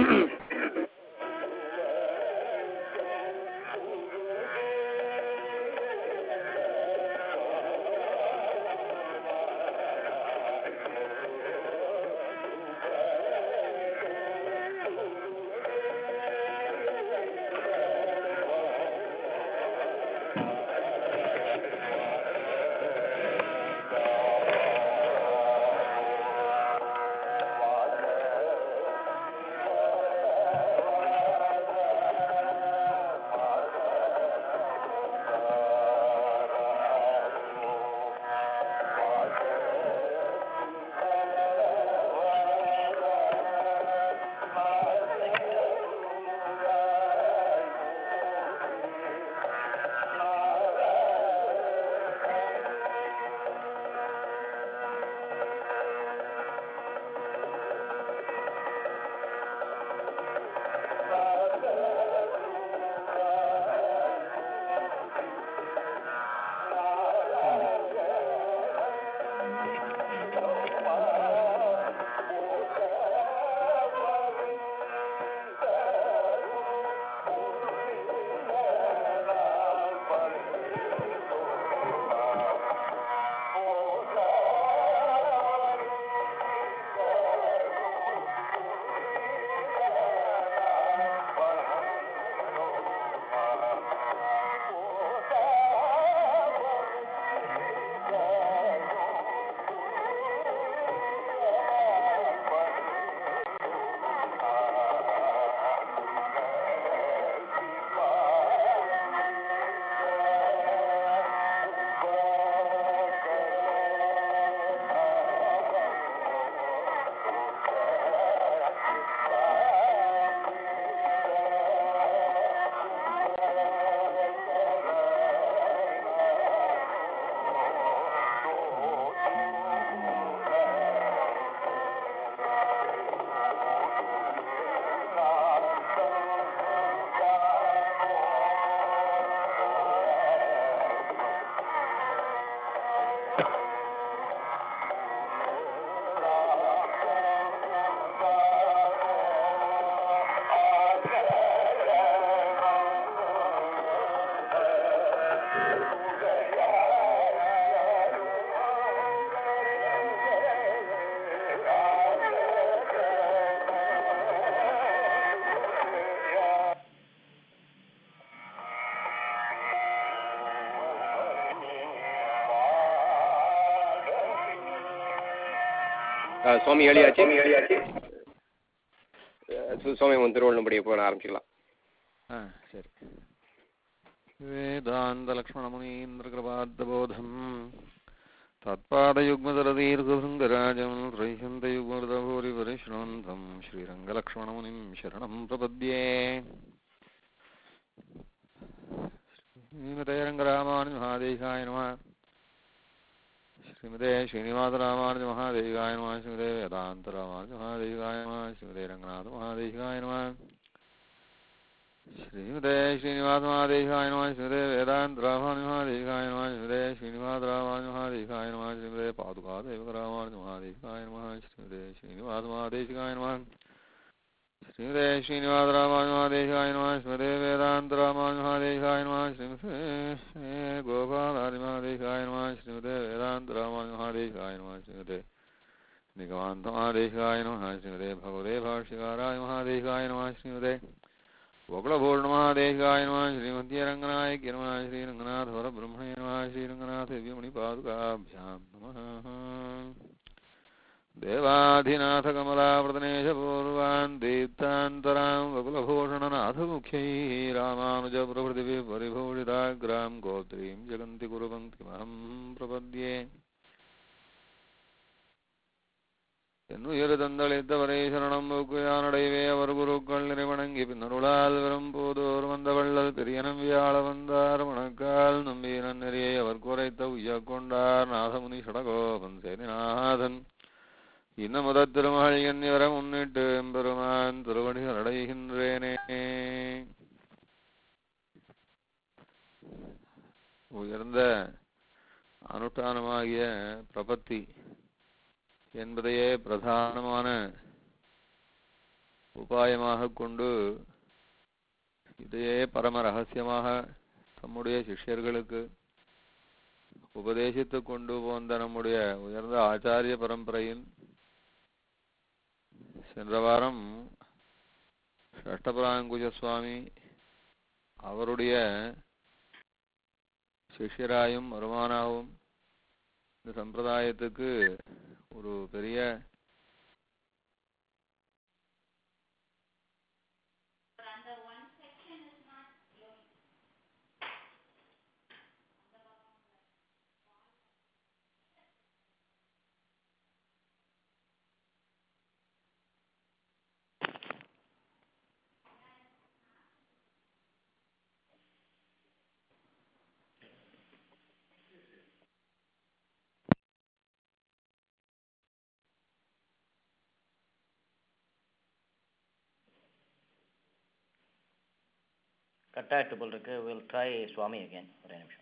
அஹ், சுவாமி ஏழியாச்சு அஹ், சு- சுவாமி உன் திருவள்ளுபடியை போக ஆரம்பிச்சிக்கலாம் ஆ சரி वेदान्तलक्ष्मणमुनीन्द्रकृपाद्बोधम् तत्पादयुग्मदरदीर्घभृङ्गराजम् त्रैशन्तयुग्मृतभूरिपरिश्रवन्तम् श्रीरङ्गलक्ष्मणमुनिम् शरणम् प्रपद्ये श्रीमते रङ्गरामानुजमहादेशाय नमः श्रीमते श्रीनिवासरामानुजमहादेशिकाय नमः श्रीमते वेदान्तरामानुजमहादेशिकाय नमः श्रीमते रङ्गनाथमहादेशिकाय नमः श्रीमते श्रीनिवासमहादेशाय नमः श्रीमते वेदान्तरामानुजमहादेशिकाय नमः श्रीमते श्रीनिवासरामानुजमहादेशिकाय नमः श्रीमते पादुकादेवरामानुजमहादेशिकाय नमः श्रीमते श्रीनिवासमहादेशिकाय नमः श्रीमते श्रीनिवासरामानुजमहादेशिकाय नमः श्रीमते वेदान्तरामानुजमहादेशिकाय नमः श्रीमते गोपालादिमहादेशिकाय नमः श्रीमते वेदान्तरामानुजमहादेशिकाय नमः श्रीमते निगमान्तमहादेशिकाय नमः श्रीमते भगवते भाष्यकाराय महादेशिकाय नमः श्रीमते वकुलपूर्णमहादेशिकाय नमः श्रीमती रङ्गनायक्य नमः श्रीरङ्गनाथवरब्रह्मणे नमः श्रीरङ्गनाथव्यमुनिपादुकाभ्यां नमः देवाधिनाथकमलाप्रदनेशपूर्वान् दीप्तान्तरां वकुलभूषणनाथमुख्यैः रामानुजप्रभृतिभिः परिभूषिताग्रां गोत्रीं जगन्ति कुरुपङ्क्तिमहं प्रपद्ये என்னுயிர்தந்தளித்தவரை சரணம் மூக்குயானடைவே அவர் குருக்கள் நிறைவணங்கி பின்னருளால் வெறும் போதோர் வந்தவள்ளல் பெரியனம் வியாழ வந்தார் மணக்கால் நம்பினன் நெறியை அவர் குறைத்த உய்ய கொண்டார் நாதமுனி சடகோபன் சேனிநாதன் இன்னமுத திருமகள் எண்ணிவர முன்னிட்டு எம்பெருமான் திருவடிகள் அடைகின்றேனே உயர்ந்த அனுஷ்டானமாகிய பிரபத்தி என்பதையே பிரதானமான உபாயமாக கொண்டு இதையே பரம ரகசியமாக தம்முடைய சிஷ்யர்களுக்கு உபதேசித்து கொண்டு போந்த நம்முடைய உயர்ந்த ஆச்சாரிய பரம்பரையின் சென்ற வாரம் ஷஷ்டபராங்குஜ சுவாமி அவருடைய சிஷ்யராயும் வருமானாவும் இந்த சம்பிரதாயத்துக்கு ஒரு பெரிய கட் ஆகிட்டு போல் இருக்கு வில் ட்ரை சுவாமி அகேன் ஒரே நிமிஷம்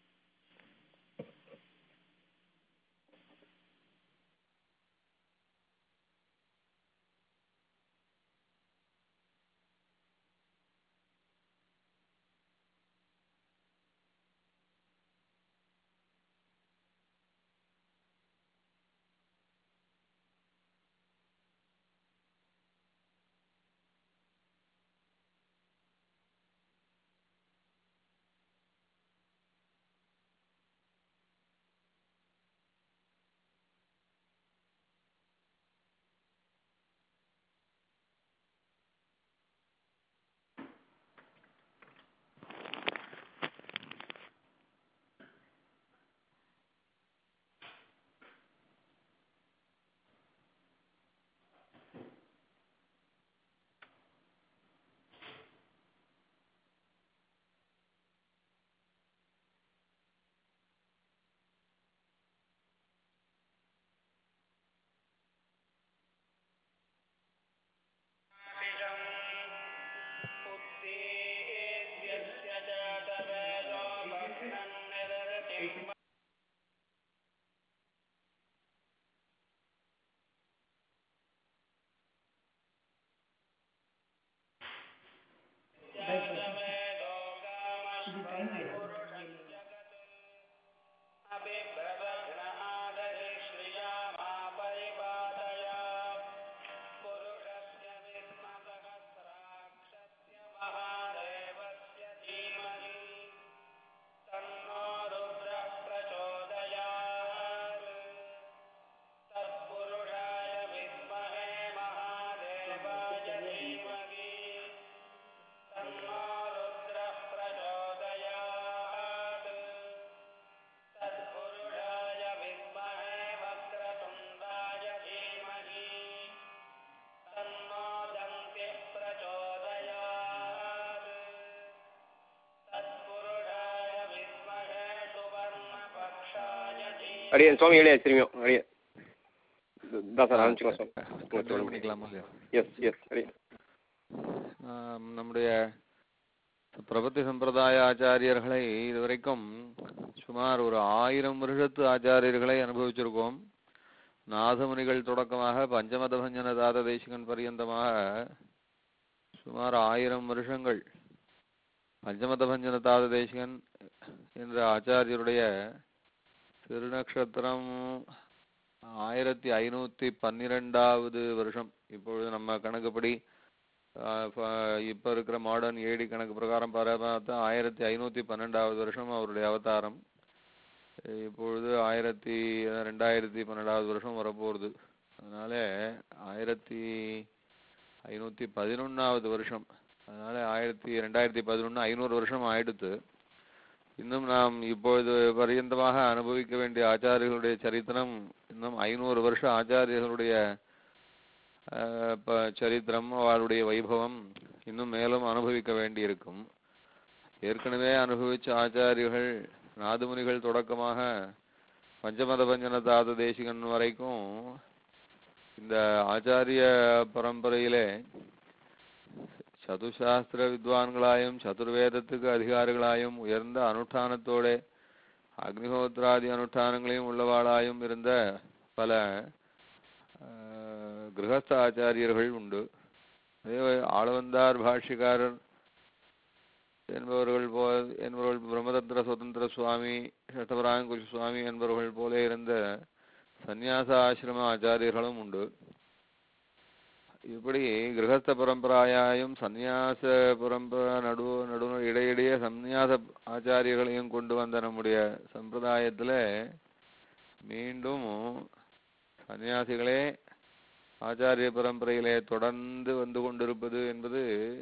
அடியன் சுவாமி எழுதியாச்சு திரும்பியும் அடியன் தான் சார் ஆரம்பிச்சுக்கலாம் சுவாமி கண்டினியூ பண்ணிக்கலாமா இல்லையா எஸ் எஸ் அடியன் ஆம், நம்முடைய பிரபத்தி சம்பிரதாய ஆச்சாரியர்களை இதுவரைக்கும் சுமார் ஒரு ஆயிரம் வருஷத்து ஆச்சாரியர்களை அனுபவிச்சிருக்கோம் நாதமுனிகள் தொடக்கமாக பஞ்சமத பஞ்சன தாத தேசிகன் பரியந்தமாக சுமார் ஆயிரம் வருஷங்கள் பஞ்சமத பஞ்சன தாத தேசிகன் என்ற ஆச்சாரியருடைய திருநக்ஷத்திரம் ஆயிரத்தி ஐநூத்தி பன்னிரெண்டாவது வருஷம் இப்பொழுது நம்ம கணக்குப்படி ஆஹ் இப்ப இப்ப இருக்கிற மாடர்ன் ஏடி கணக்கு பிரகாரம் பார- பார்த்தா ஆயிரத்தி ஐநூத்தி பன்னெண்டாவது வருஷம் அவருடைய அவதாரம் இப்பொழுது ஆயிரத்தி ரெண்டாயிரத்தி பன்னெண்டாவது வருஷம் வரப்போகுது அதனால ஆயிரத்தி ஐநூத்தி பதினொன்னாவது வருஷம் அதனால ஆயிரத்தி ரெண்டாயிரத்தி பதினொன்னு ஐநூறு வருஷம் ஆயிடுத்து இன்னும் நாம் இப்பொழுது பரியந்தமாக அனுபவிக்க வேண்டிய ஆச்சாரியர்களுடைய சரித்திரம் இன்னும் ஐநூறு வருஷ ஆச்சாரியர்களுடைய ஆஹ், ப- சரித்திரம் அவருடைய வைபவம் இன்னும் மேலும் அனுபவிக்க வேண்டியிருக்கும் ஏற்கனவே அனுபவிச்ச ஆச்சாரியர்கள் நாதுமுனிகள் தொடக்கமாக பஞ்சமத பஞ்சன தாத தேசிகன் வரைக்கும் இந்த ஆச்சாரிய பரம்பரையிலே சதுசாஸ்திர வித்வான்களாயும் சதுர்வேதத்துக்கு அதிகாரிகளாயும் உயர்ந்த அனுஷ்டானத்தோட அக்னிஹோத்ராதி அனுஷ்டானங்களையும் உள்ளவாளாயும் இருந்த பல ஆஹ், கிரகஸ்த ஆச்சாரியர்கள் உண்டு அதே ஆளவந்தார் பாஷ்யக்காரர் என்பவர்கள் போ என்பவர்கள் பிரம்மதந்திர சுதந்திர சுவாமி சட்டபராங்குஷ சுவாமி என்பவர்கள் போல இருந்த சந்நியாச ஆசிரம ஆச்சாரியர்களும் உண்டு இப்படி கிரகஸ்த பரம்பராயாயும் சந்நியாச பரம்பரா நடு நடு இடையிடையே சந்நியாச ஆச்சாரியர்களையும் கொண்டு வந்த நம்முடைய சம்பிரதாயத்துல மீண்டும் சன்னியாசிகளே ஆச்சாரிய பரம்பரையிலே தொடர்ந்து வந்து கொண்டிருப்பது என்பது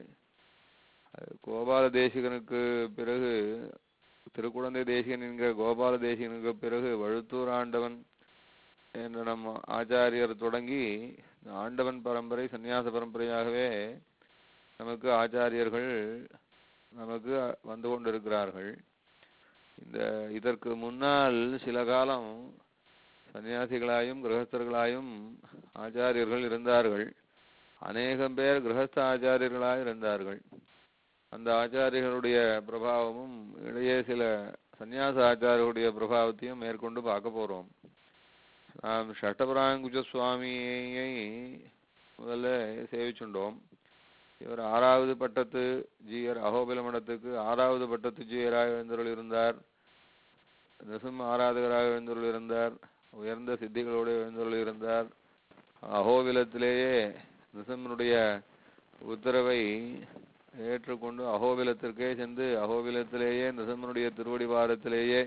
அது கோபால தேசிகனுக்கு பிறகு திருக்குழந்தை தேசிகன் என்கிற கோபால தேசிகனுக்கு பிறகு வழுத்தூர் ஆண்டவன் என்ற நம் ஆச்சாரியர் தொடங்கி இந்த ஆண்டவன் பரம்பரை சந்நியாச பரம்பரையாகவே நமக்கு ஆச்சாரியர்கள் நமக்கு வந்து கொண்டிருக்கிறார்கள் இந்த இதற்கு முன்னால் சில காலம் சன்னியாசிகளாயும் கிரகஸ்தர்களாயும் ஆச்சாரியர்கள் இருந்தார்கள் அநேகம் பேர் கிரகஸ்த ஆச்சாரியர்களாய் இருந்தார்கள் அந்த ஆச்சாரியர்களுடைய பிரபாவமும் இடையே சில சந்நியாச ஆச்சாரியர்களுடைய பிரபாவத்தையும் மேற்கொண்டு பார்க்க போறோம் நாம் ஷட்டபராங்குஜ சுவாமியை முதல்ல சேவிச்சுண்டோம் இவர் ஆறாவது பட்டத்து ஜீயர் அகோபில மடத்துக்கு ஆறாவது பட்டத்து ஜீயராக எழுந்தருள் இருந்தார் நிருசிம்ம ஆராதகராக எழுந்தருள் இருந்தார் உயர்ந்த சித்திகளோடு எழுந்தருள் இருந்தார் அகோபிலத்திலேயே நிருசிம்மனுடைய உத்தரவை ஏற்றுக்கொண்டு அகோபிலத்திற்கே சென்று அகோபிலத்திலேயே நிருசிம்மனுடைய திருவடி வாரத்திலேயே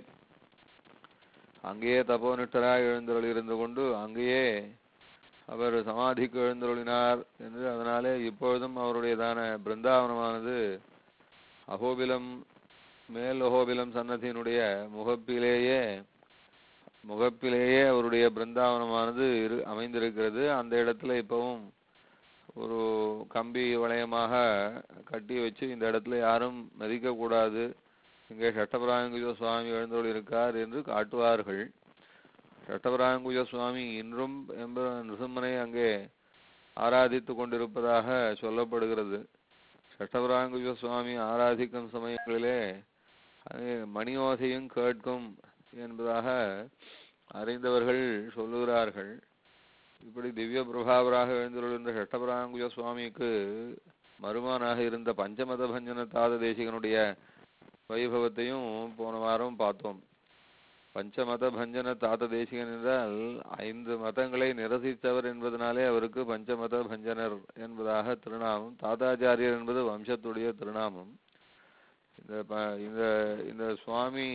அங்கேயே தபோனிஷ்டராக எழுந்தருள் இருந்து கொண்டு அங்கேயே அவர் சமாதிக்கு எழுந்தருளினார் என்று அதனாலே இப்பொழுதும் அவருடையதான பிருந்தாவனமானது அகோபிலம் மேல் அகோபிலம் சன்னதியினுடைய முகப்பிலேயே முகப்பிலேயே அவருடைய பிருந்தாவனமானது இரு அமைந்திருக்கிறது அந்த இடத்துல இப்பவும் ஒரு கம்பி வளையமாக கட்டி வச்சு இந்த இடத்துல யாரும் மதிக்க கூடாது இங்கே சட்டபராங்குஜ சுவாமி எழுந்தருள் இருக்கார் என்று காட்டுவார்கள் சட்டபராங்குஜ சுவாமி இன்றும் எம்ப நிருசிம்மனை அங்கே ஆராதித்து கொண்டிருப்பதாக சொல்லப்படுகிறது சட்டபராங்குஜ சுவாமி ஆராதிக்கும் சமயங்களிலே அங்கே மணி ஓசையும் கேட்கும் என்பதாக அறிந்தவர்கள் சொல்லுகிறார்கள் இப்படி திவ்ய பிரபாவராக எழுந்துள்ள சட்டபராங்குஜ சுவாமிக்கு மருமானாக இருந்த பஞ்சமத பஞ்சன தாத தேசிகனுடைய வைபவத்தையும் போன வாரம் பார்த்தோம் பஞ்சமத பஞ்சன தாத்த தேசிகன் என்றால் ஐந்து மதங்களை நிரசித்தவர் என்பதனாலே அவருக்கு பஞ்சமத பஞ்சனர் என்பதாக திருநாமம் தாத்தாச்சாரியர் என்பது வம்சத்துடைய திருநாமம் இந்த ப- இந்த இந்த சுவாமி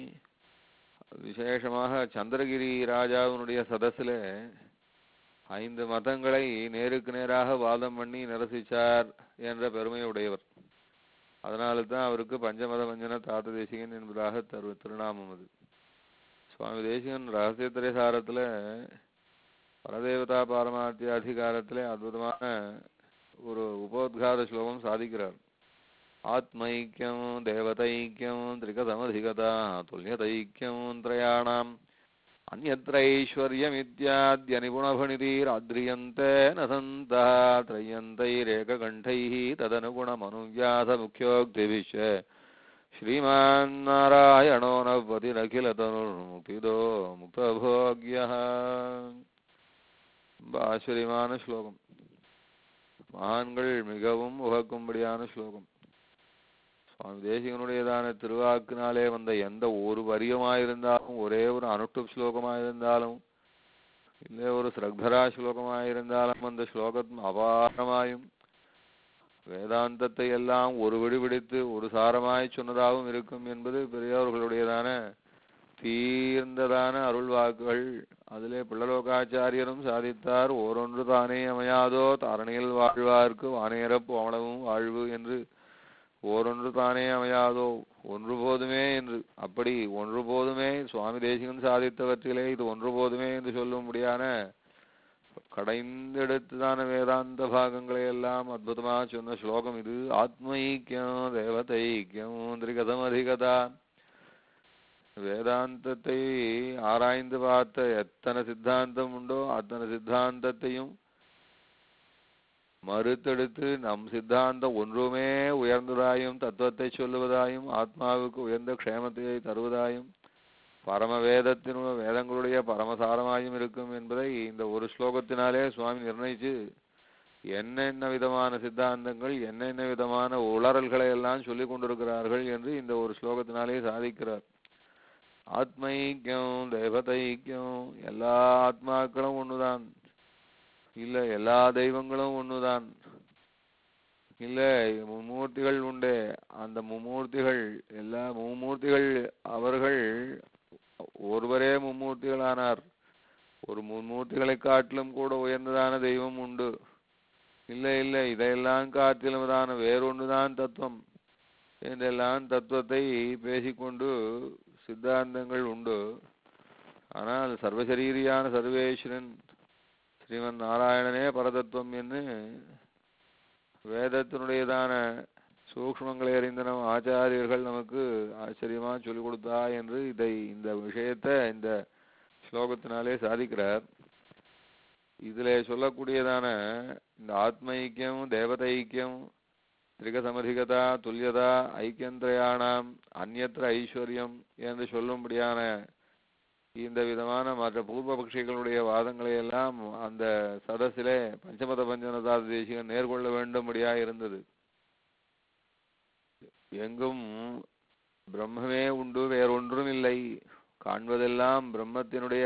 விசேஷமாக சந்திரகிரி ராஜாவினுடைய சதஸில் ஐந்து மதங்களை நேருக்கு நேராக வாதம் பண்ணி நிரசிச்சார் என்ற பெருமையுடையவர் அதனால தான் அவருக்கு பஞ்சமத பஞ்சன தாத்த தேசிகன் என்பதாக தரு திருநாமம் அது சுவாமி தேசிகன் ரகசியத்திரைசாரத்துல பரதேவதா பாரமார்த்திய அதிகாரத்திலே அற்புதமான ஒரு உபோத்கார ஸ்லோகம் சாதிக்கிறார் ஆத்மைக்கியம் தேவதைக்கியம் திரிகதமதிகதா துல்லியதைக்கியம் திரயாணாம் अन्यत्रैश्वर्यमित्याद्य निपुणभणितिराद्रियन्ते न सन्तः त्रय्यन्तैरेककण्ठैः तदनुगुणमनुव्यासमुख्योक्तिभिश्च श्रीमान्नारायणो नवतिरखिलतनुर्मुक्तिदो मुक्तभोग्यः ரொம்ப ஆச்சரியமான ஸ்லோகம் மகான்கள் மிகவும் உகக்கும்படியான ஸ்லோகம் சுவாமி தேசிகனுடையதான திருவாக்கினாலே வந்த எந்த ஒரு வரியமாயிருந்தாலும் ஒரே ஒரு அனுஷ்டுப் ஸ்லோகமாயிருந்தாலும் இல்லை ஒரு ஸ்ரக்தரா ஸ்லோகமாயிருந்தாலும் அந்த ஸ்லோகம் அபாரமாயும் வேதாந்தத்தை எல்லாம் ஒரு விடுபிடித்து ஒரு சாரமாய் சொன்னதாகவும் இருக்கும் என்பது பெரியவர்களுடையதான தீர்ந்ததான அருள் வாக்குகள் அதிலே பிள்ளலோகாச்சாரியரும் சாதித்தார் ஓரொன்று தானே அமையாதோ தாரணையில் வாழ்வார்க்கு வானேரப் போனவும் வாழ்வு என்று ஓரொன்று தானே அமையாதோ ஒன்று போதுமே என்று அப்படி ஒன்று போதுமே சுவாமி தேசிகன் சாதித்தவற்றிலே இது ஒன்று போதுமே என்று சொல்லும்படியான கடைந்தெடுத்ததான வேதாந்த பாகங்களை எல்லாம் அற்புதமா சொன்ன ஸ்லோகம் இது ஆத்மைக்கியம் தேவதைக்கியம் திரிகதம் அதிகதா வேதாந்தத்தை ஆராய்ந்து பார்த்த எத்தனை சித்தாந்தம் உண்டோ அத்தனை சித்தாந்தத்தையும் மறுத்தெடுத்து நம் சித்தாந்தம் ஒன்றுமே உயர்ந்ததாயும் தத்துவத்தை சொல்லுவதாயும் ஆத்மாவுக்கு உயர்ந்த க்ஷேமத்தை தருவதாயும் பரம வேதத்தின் வேதங்களுடைய பரமசாரமாயும் இருக்கும் என்பதை இந்த ஒரு ஸ்லோகத்தினாலே சுவாமி நிர்ணயிச்சு என்னென்ன விதமான சித்தாந்தங்கள் என்னென்ன விதமான உளறல்களை எல்லாம் சொல்லிக் கொண்டிருக்கிறார்கள் என்று இந்த ஒரு ஸ்லோகத்தினாலே சாதிக்கிறார் ஆத்மைக்கியம் தேவதைக்கியம் எல்லா ஆத்மாக்களும் ஒண்ணுதான் இல்ல எல்லா தெய்வங்களும் ஒண்ணுதான் இல்ல மும்மூர்த்திகள் உண்டு அந்த மும்மூர்த்திகள் எல்லா மும்மூர்த்திகள் அவர்கள் ஒருவரே மும்மூர்த்திகளானார் ஒரு மும்மூர்த்திகளை காட்டிலும் கூட உயர்ந்ததான தெய்வம் உண்டு இல்ல இல்ல இதையெல்லாம் காட்டிலும்தான வேறொன்றுதான் தத்துவம் என்றெல்லாம் தத்துவத்தை பேசிக்கொண்டு சித்தாந்தங்கள் உண்டு ஆனால் சர்வசரீரியான சர்வேஸ்வரன் ஸ்ரீமன் நாராயணனே பரதத்துவம் என்று வேதத்தினுடையதான சூக்ஷ்மங்களை அறிந்த நம் ஆச்சாரியர்கள் நமக்கு ஆச்சரியமா சொல்லிக் கொடுத்தா என்று இதை இந்த விஷயத்தை இந்த ஸ்லோகத்தினாலே சாதிக்கிறார் இதுல சொல்லக்கூடியதான இந்த ஆத்ம ஐக்கியம் தேவத ஐக்கியம் திரிகசமதிகதா துல்லியதா ஐக்கியந்திரயானாம் அந்நத்திர ஐஸ்வர்யம் என்று சொல்லும்படியான இந்த விதமான மற்ற பூர்வபக்ஷிகளுடைய வாதங்களை எல்லாம் அந்த சதசிலே பஞ்சமத பஞ்சனதா தேசிகன் நேர்கொள்ள வேண்டும்படியா இருந்தது எங்கும் பிரம்மமே உண்டு வேறொன்றும் இல்லை காண்பதெல்லாம் பிரம்மத்தினுடைய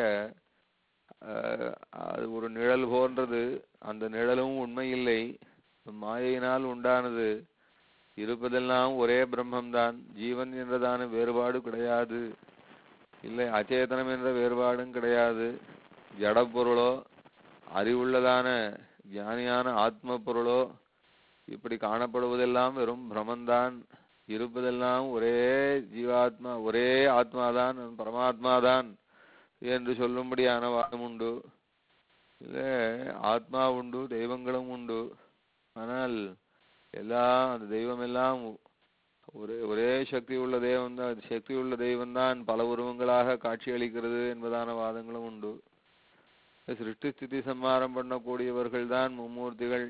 அஹ், அது ஒரு நிழல் போன்றது அந்த நிழலும் உண்மை இல்லை மாயையினால் உண்டானது இருப்பதெல்லாம் ஒரே பிரம்மம்தான் ஜீவன் என்றதான வேறுபாடு கிடையாது இல்லை அச்சேதனம் என்ற வேறுபாடும் கிடையாது ஜட பொருளோ அறிவுள்ளதான ஞானியான ஆத்ம பொருளோ இப்படி காணப்படுவதெல்லாம் வெறும் பிரமந்தான் இருப்பதெல்லாம் ஒரே ஜீவாத்மா ஒரே ஆத்மாதான் பரமாத்மாதான் என்று சொல்லும்படியான வாதம் உண்டு இல்ல ஆத்மா உண்டு தெய்வங்களும் உண்டு ஆனால் எல்லாம் அந்த தெய்வம் எல்லாம் ஒரே ஒரே சக்தி உள்ள தெய்வம் தான் சக்தி உள்ள தெய்வம் தான் பல உருவங்களாக காட்சியளிக்கிறது என்பதான வாதங்களும் உண்டு சிருஷ்டி ஸ்திதி சம்மாரம் பண்ணக்கூடியவர்கள் தான் மும்மூர்த்திகள்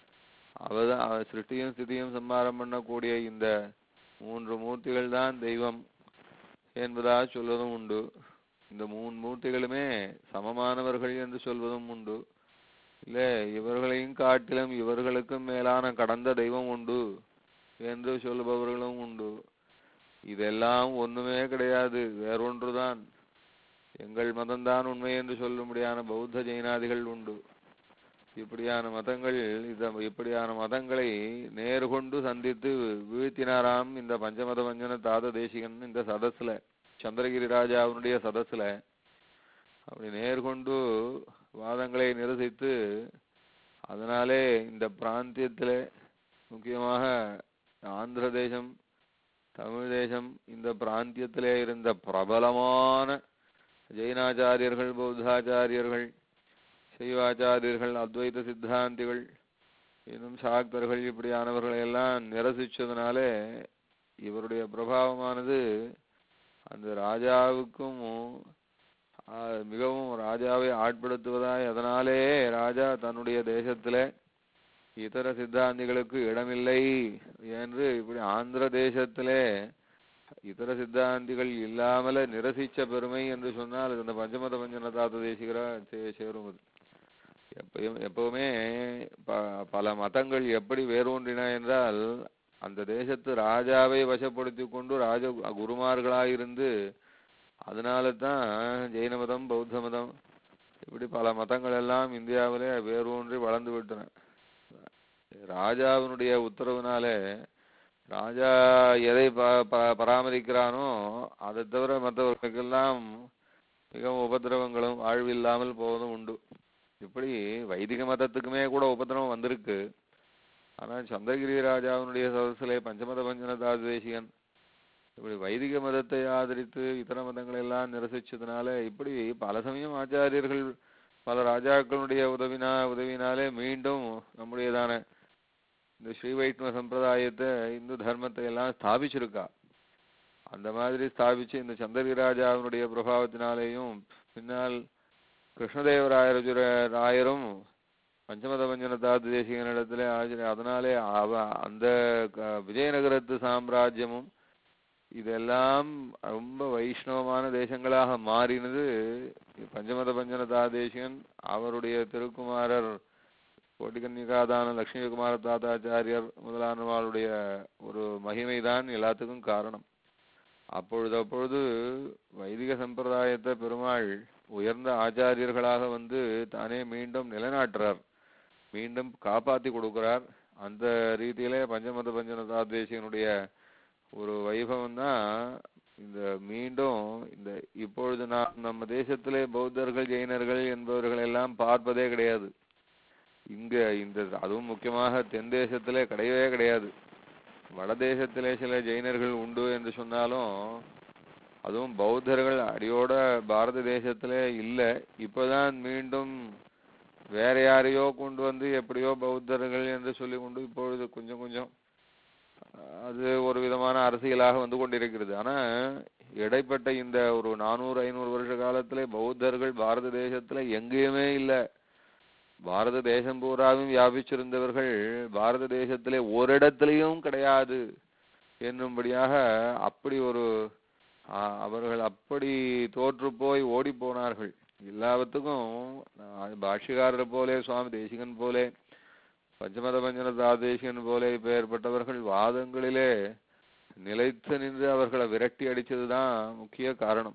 அவதான் அவ சிருஷ்டியும் ஸ்திதியும் சம்மாரம் பண்ணக்கூடிய இந்த மூன்று மூர்த்திகள் தான் தெய்வம் என்பதாக சொல்வதும் உண்டு இந்த மூணு மூர்த்திகளுமே சமமானவர்கள் என்று சொல்வதும் உண்டு இல்லை இவர்களையும் காட்டிலும் இவர்களுக்கும் மேலான கடந்த தெய்வம் உண்டு என்று சொல்லுபவர்களும் உண்டு இதெல்லாம் ஒண்ணுமே கிடையாது வேறொன்றுதான் எங்கள் மதம்தான் உண்மை என்று சொல்லும்படியான பௌத்த ஜெயினாதிகள் உண்டு இப்படியான மதங்கள் இத இப்படியான மதங்களை நேர்கொண்டு சந்தித்து வீழ்த்தினாராம் இந்த பஞ்சமத பஞ்சன தாத தேசிகன் இந்த சதஸ்ல சந்திரகிரி ராஜாவினுடைய சதஸ்ல அப்படி நேர்கொண்டு வாதங்களை நிரசித்து அதனாலே இந்த பிராந்தியத்திலே முக்கியமாக ஆந்திர தேசம் தமிழ் தேசம் இந்த பிராந்தியத்திலே இருந்த பிரபலமான ஜெயினாச்சாரியர்கள் பௌத்தாச்சாரியர்கள் சைவாச்சாரியர்கள் அத்வைத சித்தாந்திகள் இன்னும் சாக்தர்கள் இப்படியானவர்களை எல்லாம் நிரசிச்சதுனாலே இவருடைய பிரபாவமானது அந்த ராஜாவுக்கும் ஆஹ், மிகவும் ராஜாவை ஆட்படுத்துவதாய் அதனாலே ராஜா தன்னுடைய தேசத்திலே இதர சித்தாந்திகளுக்கு இடமில்லை என்று இப்படி ஆந்திர தேசத்திலே இதர சித்தாந்திகள் இல்லாமல நிரசிச்ச பெருமை என்று சொன்னால் அது அந்த பஞ்சமத பஞ்சனதாத தேசிகரா சே- சேரும் அது எப்பயும் எப்பவுமே ப- பல மதங்கள் எப்படி வேரூன்றின என்றால் அந்த தேசத்து ராஜாவை வசப்படுத்தி கொண்டு ராஜ குருமார்களாயிருந்து அதனால தான் ஜெயின மதம் பௌத்த மதம் இப்படி பல மதங்கள் எல்லாம் இந்தியாவிலே வேரூன்றி வளர்ந்து விட்டன ராஜாவினுடைய உத்தரவுனாலே ராஜா எதை ப ப- பராமரிக்கிறானோ அதை தவிர மற்றவர்களுக்கெல்லாம் மிகவும் உபதிரவங்களும் வாழ்வில்லாமல் போவதும் உண்டு இப்படி வைதிக மதத்துக்குமே கூட உபதிரவம் வந்திருக்கு ஆனால் சந்திரகிரி ராஜாவினுடைய சதசிலே பஞ்சமத பஞ்சனதா தேசிகன் இப்படி வைதிக மதத்தை ஆதரித்து இதர மதங்களை எல்லாம் நிரசிச்சதுனால இப்படி பல சமயம் ஆச்சாரியர்கள் பல ராஜாக்களுடைய உதவினா உதவினாலே மீண்டும் நம்முடையதான இந்த ஸ்ரீ வைஷ்ணவ சம்பிரதாயத்தை இந்து தர்மத்தை எல்லாம் ஸ்தாபிச்சிருக்கா அந்த மாதிரி ஸ்தாபிச்சு இந்த சந்திரகிரி ராஜாவினுடைய பிரபாவத்தினாலேயும் பின்னால் கிருஷ்ணதேவராயர் ராயரும் பஞ்சமத பஞ்சன தாத்து தேசிகனிடத்திலே ஆச்சரிய அதனாலே அவ அந்த க- விஜயநகரத்து சாம்ராஜ்யமும் இதெல்லாம் ரொம்ப வைஷ்ணவமான தேசங்களாக மாறினது பஞ்சமத பஞ்சன தாதேசிகன் அவருடைய திருக்குமாரர் கோட்டிகன்னிகாதான லட்சுமிகுமார தாத்தாச்சாரியர் முதலானவாளுடைய ஒரு மகிமைதான் எல்லாத்துக்கும் காரணம் அப்பொழுது அப்பொழுது வைதிக சம்பிரதாயத்தை பெருமாள் உயர்ந்த ஆச்சாரியர்களாக வந்து தானே மீண்டும் நிலைநாட்டுறார் மீண்டும் காப்பாத்தி கொடுக்கிறார் அந்த ரீதியிலே பஞ்சமத பஞ்சனதாதேசியனுடைய ஒரு வைபவம் தான் இந்த மீண்டும் இந்த இப்பொழுது நாம் நம்ம தேசத்திலே பௌத்தர்கள் ஜெயினர்கள் என்பவர்கள் எல்லாம் பார்ப்பதே கிடையாது இங்க இந்த அதுவும் முக்கியமாக தென் தேசத்திலே கிடையவே கிடையாது வட தேசத்திலே சில ஜெயினர்கள் உண்டு என்று சொன்னாலும் அதுவும் பௌத்தர்கள் அடியோட பாரத தேசத்திலே இல்லை இப்பதான் மீண்டும் வேற யாரையோ கொண்டு வந்து எப்படியோ பௌத்தர்கள் என்று சொல்லி கொண்டு இப்பொழுது கொஞ்சம் கொஞ்சம் அது ஒரு விதமான அரசியலாக வந்து கொண்டிருக்கிறது ஆனா இடைப்பட்ட இந்த ஒரு நானூறு ஐநூறு வருஷ காலத்திலே பௌத்தர்கள் பாரத தேசத்துல எங்கேயுமே இல்லை பாரத தேசம் பூராவும் வியாபிச்சிருந்தவர்கள் பாரத தேசத்திலே ஒரு இடத்துலயும் கிடையாது என்னும்படியாக அப்படி ஒரு ஆ, அவர்கள் அப்படி தோற்று போய் ஓடி போனார்கள் எல்லாவற்றுக்கும் ஆ, பாஷ்யக்காரர் போலே சுவாமி தேசிகன் போலே பஞ்சமத பஞ்சன தாதேசிகன் போலே பெயர்பட்டவர்கள் வாதங்களிலே நிலைத்து நின்று அவர்களை விரட்டி அடிச்சதுதான் முக்கிய காரணம்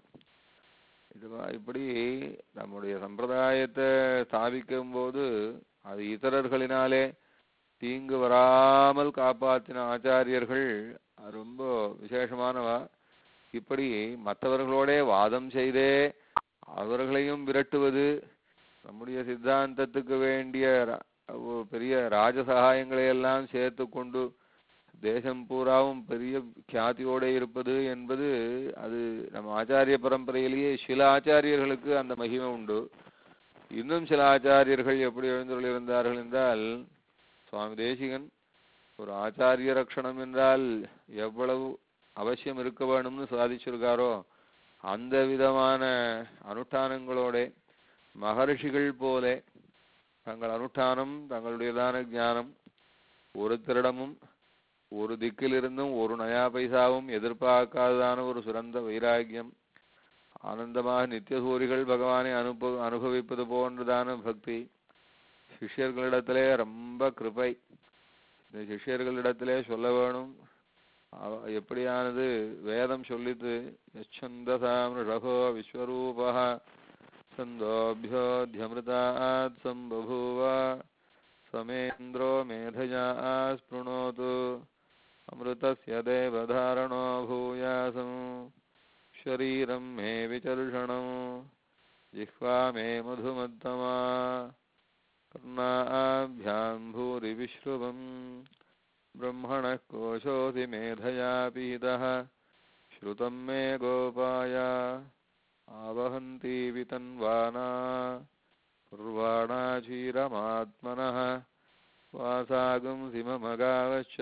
இது வா- இப்படி நம்முடைய சம்பிரதாயத்தை ஸ்தாபிக்கும் போது அது இதரர்களினாலே தீங்கு வராமல் காப்பாற்றின ஆச்சாரியர்கள் அது ரொம்ப விசேஷமானவா இப்படி மற்றவர்களோடே வாதம் செய்தே அவர்களையும் விரட்டுவது நம்முடைய சித்தாந்தத்துக்கு வேண்டிய ர- ஒரு பெரிய ராஜசகாயங்களை எல்லாம் சேர்த்து கொண்டு தேசம் பூராவும் பெரிய கியாதியோட இருப்பது என்பது அது நம்ம ஆச்சாரிய பரம்பரையிலேயே சில ஆச்சாரியர்களுக்கு அந்த மகிமை உண்டு இன்னும் சில ஆச்சாரியர்கள் எப்படி எழுந்துள்ளிருந்தார்கள் என்றால் சுவாமி தேசிகன் ஒரு ஆச்சாரிய ரக்ஷணம் என்றால் எவ்வளவு அவசியம் இருக்க வேணும்னு சாதிச்சிருக்காரோ அந்த விதமான அனுஷ்டானங்களோட மகர்ஷிகள் போல தங்கள் அனுஷ்டானம் தங்களுடையதான ஞானம் ஒருத்தரிடமும் ஒரு திக்கிலிருந்தும் ஒரு நயா பைசாவும் எதிர்பார்க்காததான ஒரு சிறந்த வைராக்கியம் ஆனந்தமாக நித்தியசூரிகள் பகவானை அனுப அனுபவிப்பது போன்றதான பக்தி சிஷ்யர்களிடத்திலே ரொம்ப கிருபை இந்த சிஷ்யர்களிடத்திலே சொல்ல வேணும் அவ- எப்படியானது வேதம் சொல்லித்து யச்சந்தசாம் ரிஷபோ விஸ்வரூபா छन्दोभ्योऽध्यमृतात् सम्बभूव समेन्द्रो मेधया स्पृणोतु अमृतस्य देवधारणो भूयासम् शरीरं मे विचर्षणम् जिह्वा मे मधुमत्तमा कर्णाभ्यां भूरि विश्रुवम् ब्रह्मणः कोशोऽसि मेधया पीतः श्रुतं मे गोपाय आवहन्ति वितन्वाना कुर्वाणा क्षीरमात्मनः वासागुंसि मम गावश्च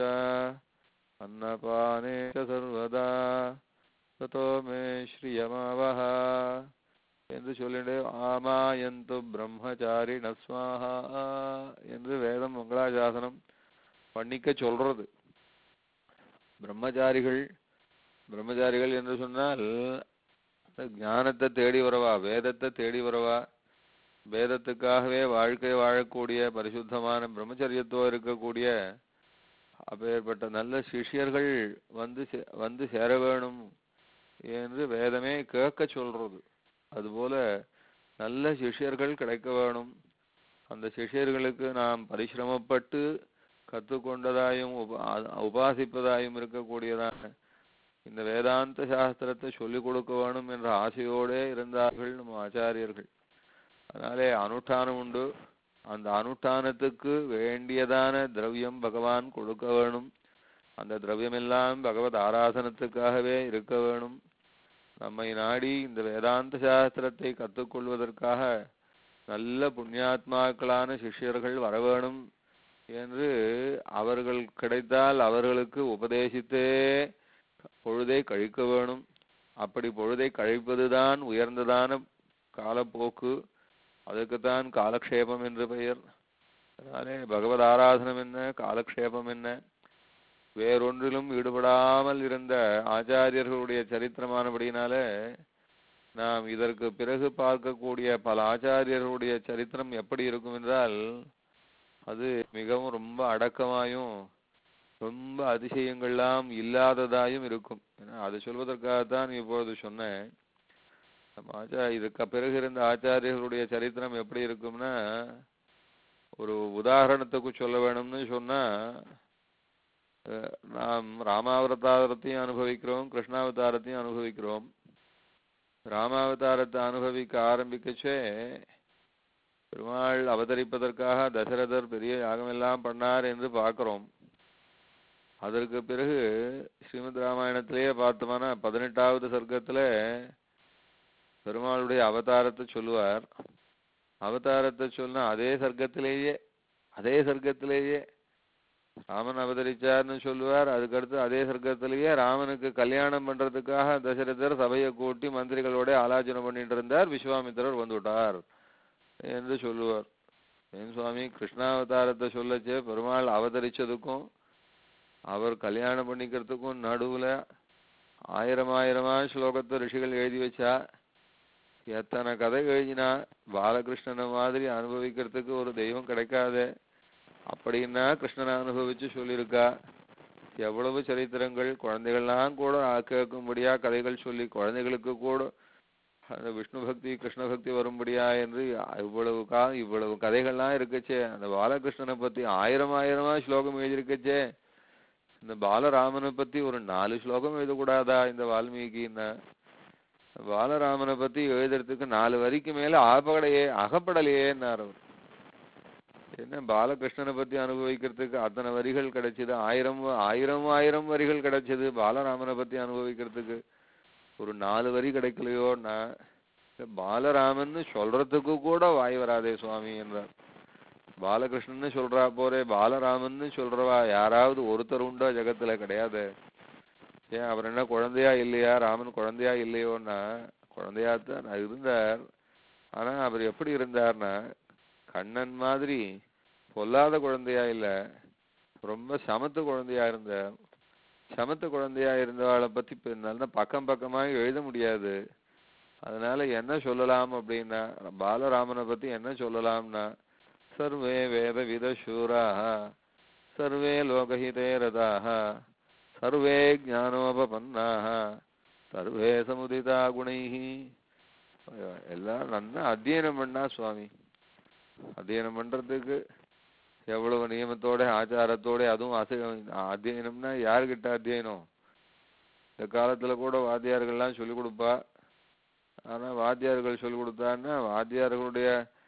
अन्नपाने च सर्वदा ततो मे श्रियमावह என்று சொல்லிட்டு ஆமாயந்து பிரம்மச்சாரிண ஸ்வாஹா என்று வேதம் மங்களாசாசனம் பண்ணிக்க சொல்றது பிரம்மச்சாரிகள் பிரம்மச்சாரிகள் என்று சொன்னால் ஞானத்தை தேடி வரவா வேதத்தை தேடி வரவா வேதத்துக்காகவே வாழ்க்கை வாழக்கூடிய பரிசுத்தமான பிரம்மச்சரியத்துவம் இருக்கக்கூடிய அப்பேற்பட்ட நல்ல சிஷ்யர்கள் வந்து சே- வந்து சேர வேணும் என்று வேதமே கேட்க சொல்றது அதுபோல நல்ல சிஷ்யர்கள் கிடைக்க வேணும் அந்த சிஷ்யர்களுக்கு நாம் பரிசிரமப்பட்டு கற்றுக்கொண்டதாயும் உபா உபாசிப்பதாயும் இருக்கக்கூடியதான இந்த வேதாந்த சாஸ்திரத்தை சொல்லிக் கொடுக்க வேணும் என்ற ஆசையோடே இருந்தார்கள் நம்ம ஆச்சாரியர்கள் அதனாலே அனுஷ்டானம் உண்டு அந்த அனுஷ்டானத்துக்கு வேண்டியதான திரவியம் பகவான் கொடுக்க வேணும் அந்த திரவியமெல்லாம் பகவத் ஆராதனத்துக்காகவே இருக்க வேணும் நம்மை நாடி இந்த வேதாந்த சாஸ்திரத்தை கற்றுக்கொள்வதற்காக நல்ல புண்ணியாத்மாக்களான சிஷ்யர்கள் வர வேணும் என்று அவர்கள் கிடைத்தால் அவர்களுக்கு உபதேசித்தே பொழுதை கழிக்க வேணும் அப்படி பொழுதை கழிப்பதுதான் உயர்ந்ததான காலப்போக்கு அதுக்குத்தான் காலக்ஷேபம் என்று பெயர் அதனாலே பகவத் ஆராதனம் என்ன காலக்ஷேபம் என்ன வேறொன்றிலும் ஈடுபடாமல் இருந்த ஆச்சாரியர்களுடைய சரித்திரமானபடியினாலே நாம் இதற்கு பிறகு பார்க்கக்கூடிய பல ஆச்சாரியர்களுடைய சரித்திரம் எப்படி இருக்கும் என்றால் அது மிகவும் ரொம்ப அடக்கமாயும் ரொம்ப அதிசயங்கள்லாம் இல்லாததாயும் இருக்கும் ஏன்னா அதை சொல்வதற்காகத்தான் இப்பொழுது சொன்னேன் நம்ம ஆச்சா இதுக்கு பிறகு இருந்த ஆச்சாரியர்களுடைய சரித்திரம் எப்படி இருக்கும்னா ஒரு உதாரணத்துக்கு சொல்ல வேணும்னு சொன்னா அஹ், நாம் ராமாவதாரத்தையும் அனுபவிக்கிறோம் கிருஷ்ணாவதாரத்தையும் அனுபவிக்கிறோம் ராமாவதாரத்தை அனுபவிக்க ஆரம்பிக்கச்சே பெருமாள் அவதரிப்பதற்காக தசரதர் பெரிய யாகமெல்லாம் பண்ணார் என்று பார்க்கிறோம் அதற்கு பிறகு ஸ்ரீமத் ராமாயணத்திலேயே பார்த்தோம்னா பதினெட்டாவது சர்க்கத்துல பெருமாளுடைய அவதாரத்தை சொல்லுவார் அவதாரத்தை சொன்ன அதே சர்க்கத்திலேயே அதே சர்க்கத்திலேயே ராமன் அவதரிச்சார்னு சொல்லுவார் அதுக்கடுத்து அதே சர்க்கத்திலேயே ராமனுக்கு கல்யாணம் பண்றதுக்காக தசரதர் சபையை கூட்டி மந்திரிகளோட ஆலோசனை பண்ணிட்டு இருந்தார் விஸ்வாமித்திரர் வந்துவிட்டார் என்று சொல்லுவார் ஏன் சுவாமி கிருஷ்ணாவதாரத்தை சொல்லச்சே பெருமாள் அவதரிச்சதுக்கும் அவர் கல்யாணம் பண்ணிக்கிறதுக்கும் நடுவுல ஆயிரம் ஆயிரமா ஸ்லோகத்தை ரிஷிகள் எழுதி வச்சா எத்தனை கதை எழுதினா பாலகிருஷ்ணனை மாதிரி அனுபவிக்கிறதுக்கு ஒரு தெய்வம் கிடைக்காதே அப்படின்னா கிருஷ்ணனை அனுபவிச்சு சொல்லியிருக்கா எவ்வளவு சரித்திரங்கள் குழந்தைகள்லாம் கூட கேட்கும்படியா கதைகள் சொல்லி குழந்தைகளுக்கு கூட அந்த விஷ்ணு பக்தி கிருஷ்ண பக்தி வரும்படியா என்று இவ்வளவு கா இவ்வளவு கதைகள்லாம் இருக்கச்சே அந்த பாலகிருஷ்ணனை பத்தி ஆயிரம் ஆயிரமா ஸ்லோகம் எழுதியிருக்கச்சே இந்த பாலராமனை பத்தி ஒரு நாலு ஸ்லோகம் எழுதக்கூடாதா இந்த வால்மீகின்னா பாலராமனை பத்தி எழுதுறதுக்கு நாலு வரிக்கு மேல ஆகப்படையே அகப்படலையேன்னார் அவர் என்ன பாலகிருஷ்ணனை பத்தி அனுபவிக்கிறதுக்கு அத்தனை வரிகள் கிடைச்சது ஆயிரம் ஆயிரம் ஆயிரம் வரிகள் கிடைச்சது பாலராமனை பத்தி அனுபவிக்கிறதுக்கு ஒரு நாலு வரி கிடைக்கலையோன்னா பாலராமன்னு சொல்றதுக்கு கூட வாய் வராதே சுவாமி என்றார் பாலகிருஷ்ணன்னு சொல்றா போரே பாலராமன்னு சொல்றவா யாராவது ஒருத்தர் உண்டோ ஜெகத்துல கிடையாது ஏன் அவர் என்ன குழந்தையா இல்லையா ராமன் குழந்தையா இல்லையோன்னா குழந்தையாத்தான் இருந்தார் ஆனா அவர் எப்படி இருந்தார்னா கண்ணன் மாதிரி பொல்லாத குழந்தையா இல்ல ரொம்ப சமத்து குழந்தையா இருந்தார் சமத்து குழந்தையா இருந்தவாளை பத்தி இப்ப நல்ல பக்கம் பக்கமா எழுத முடியாது அதனால என்ன சொல்லலாம் அப்படின்னா பாலராமனை பத்தி என்ன சொல்லலாம்னா சர்வே வேத வித சூராக சர்வே லோகஹிதே ரதாக சர்வே ஞானோபபன்னாக சர்வே சமுதிதா குணைஹி எல்லாம் நல்லா அத்தியனம் பண்ணா சுவாமி அத்தியனம் பண்றதுக்கு எவ்வளவு நியமத்தோட ஆச்சாரத்தோட அதுவும் அசை அத்தியனம்னா யாருக்கிட்ட அத்தியனம் இந்த காலத்துல கூட வாத்தியார்கள்லாம் சொல்லிக் கொடுப்பா ஆனா வாத்தியார்கள் சொல்லிக் கொடுத்தான்னா வாத்தியார்களுடைய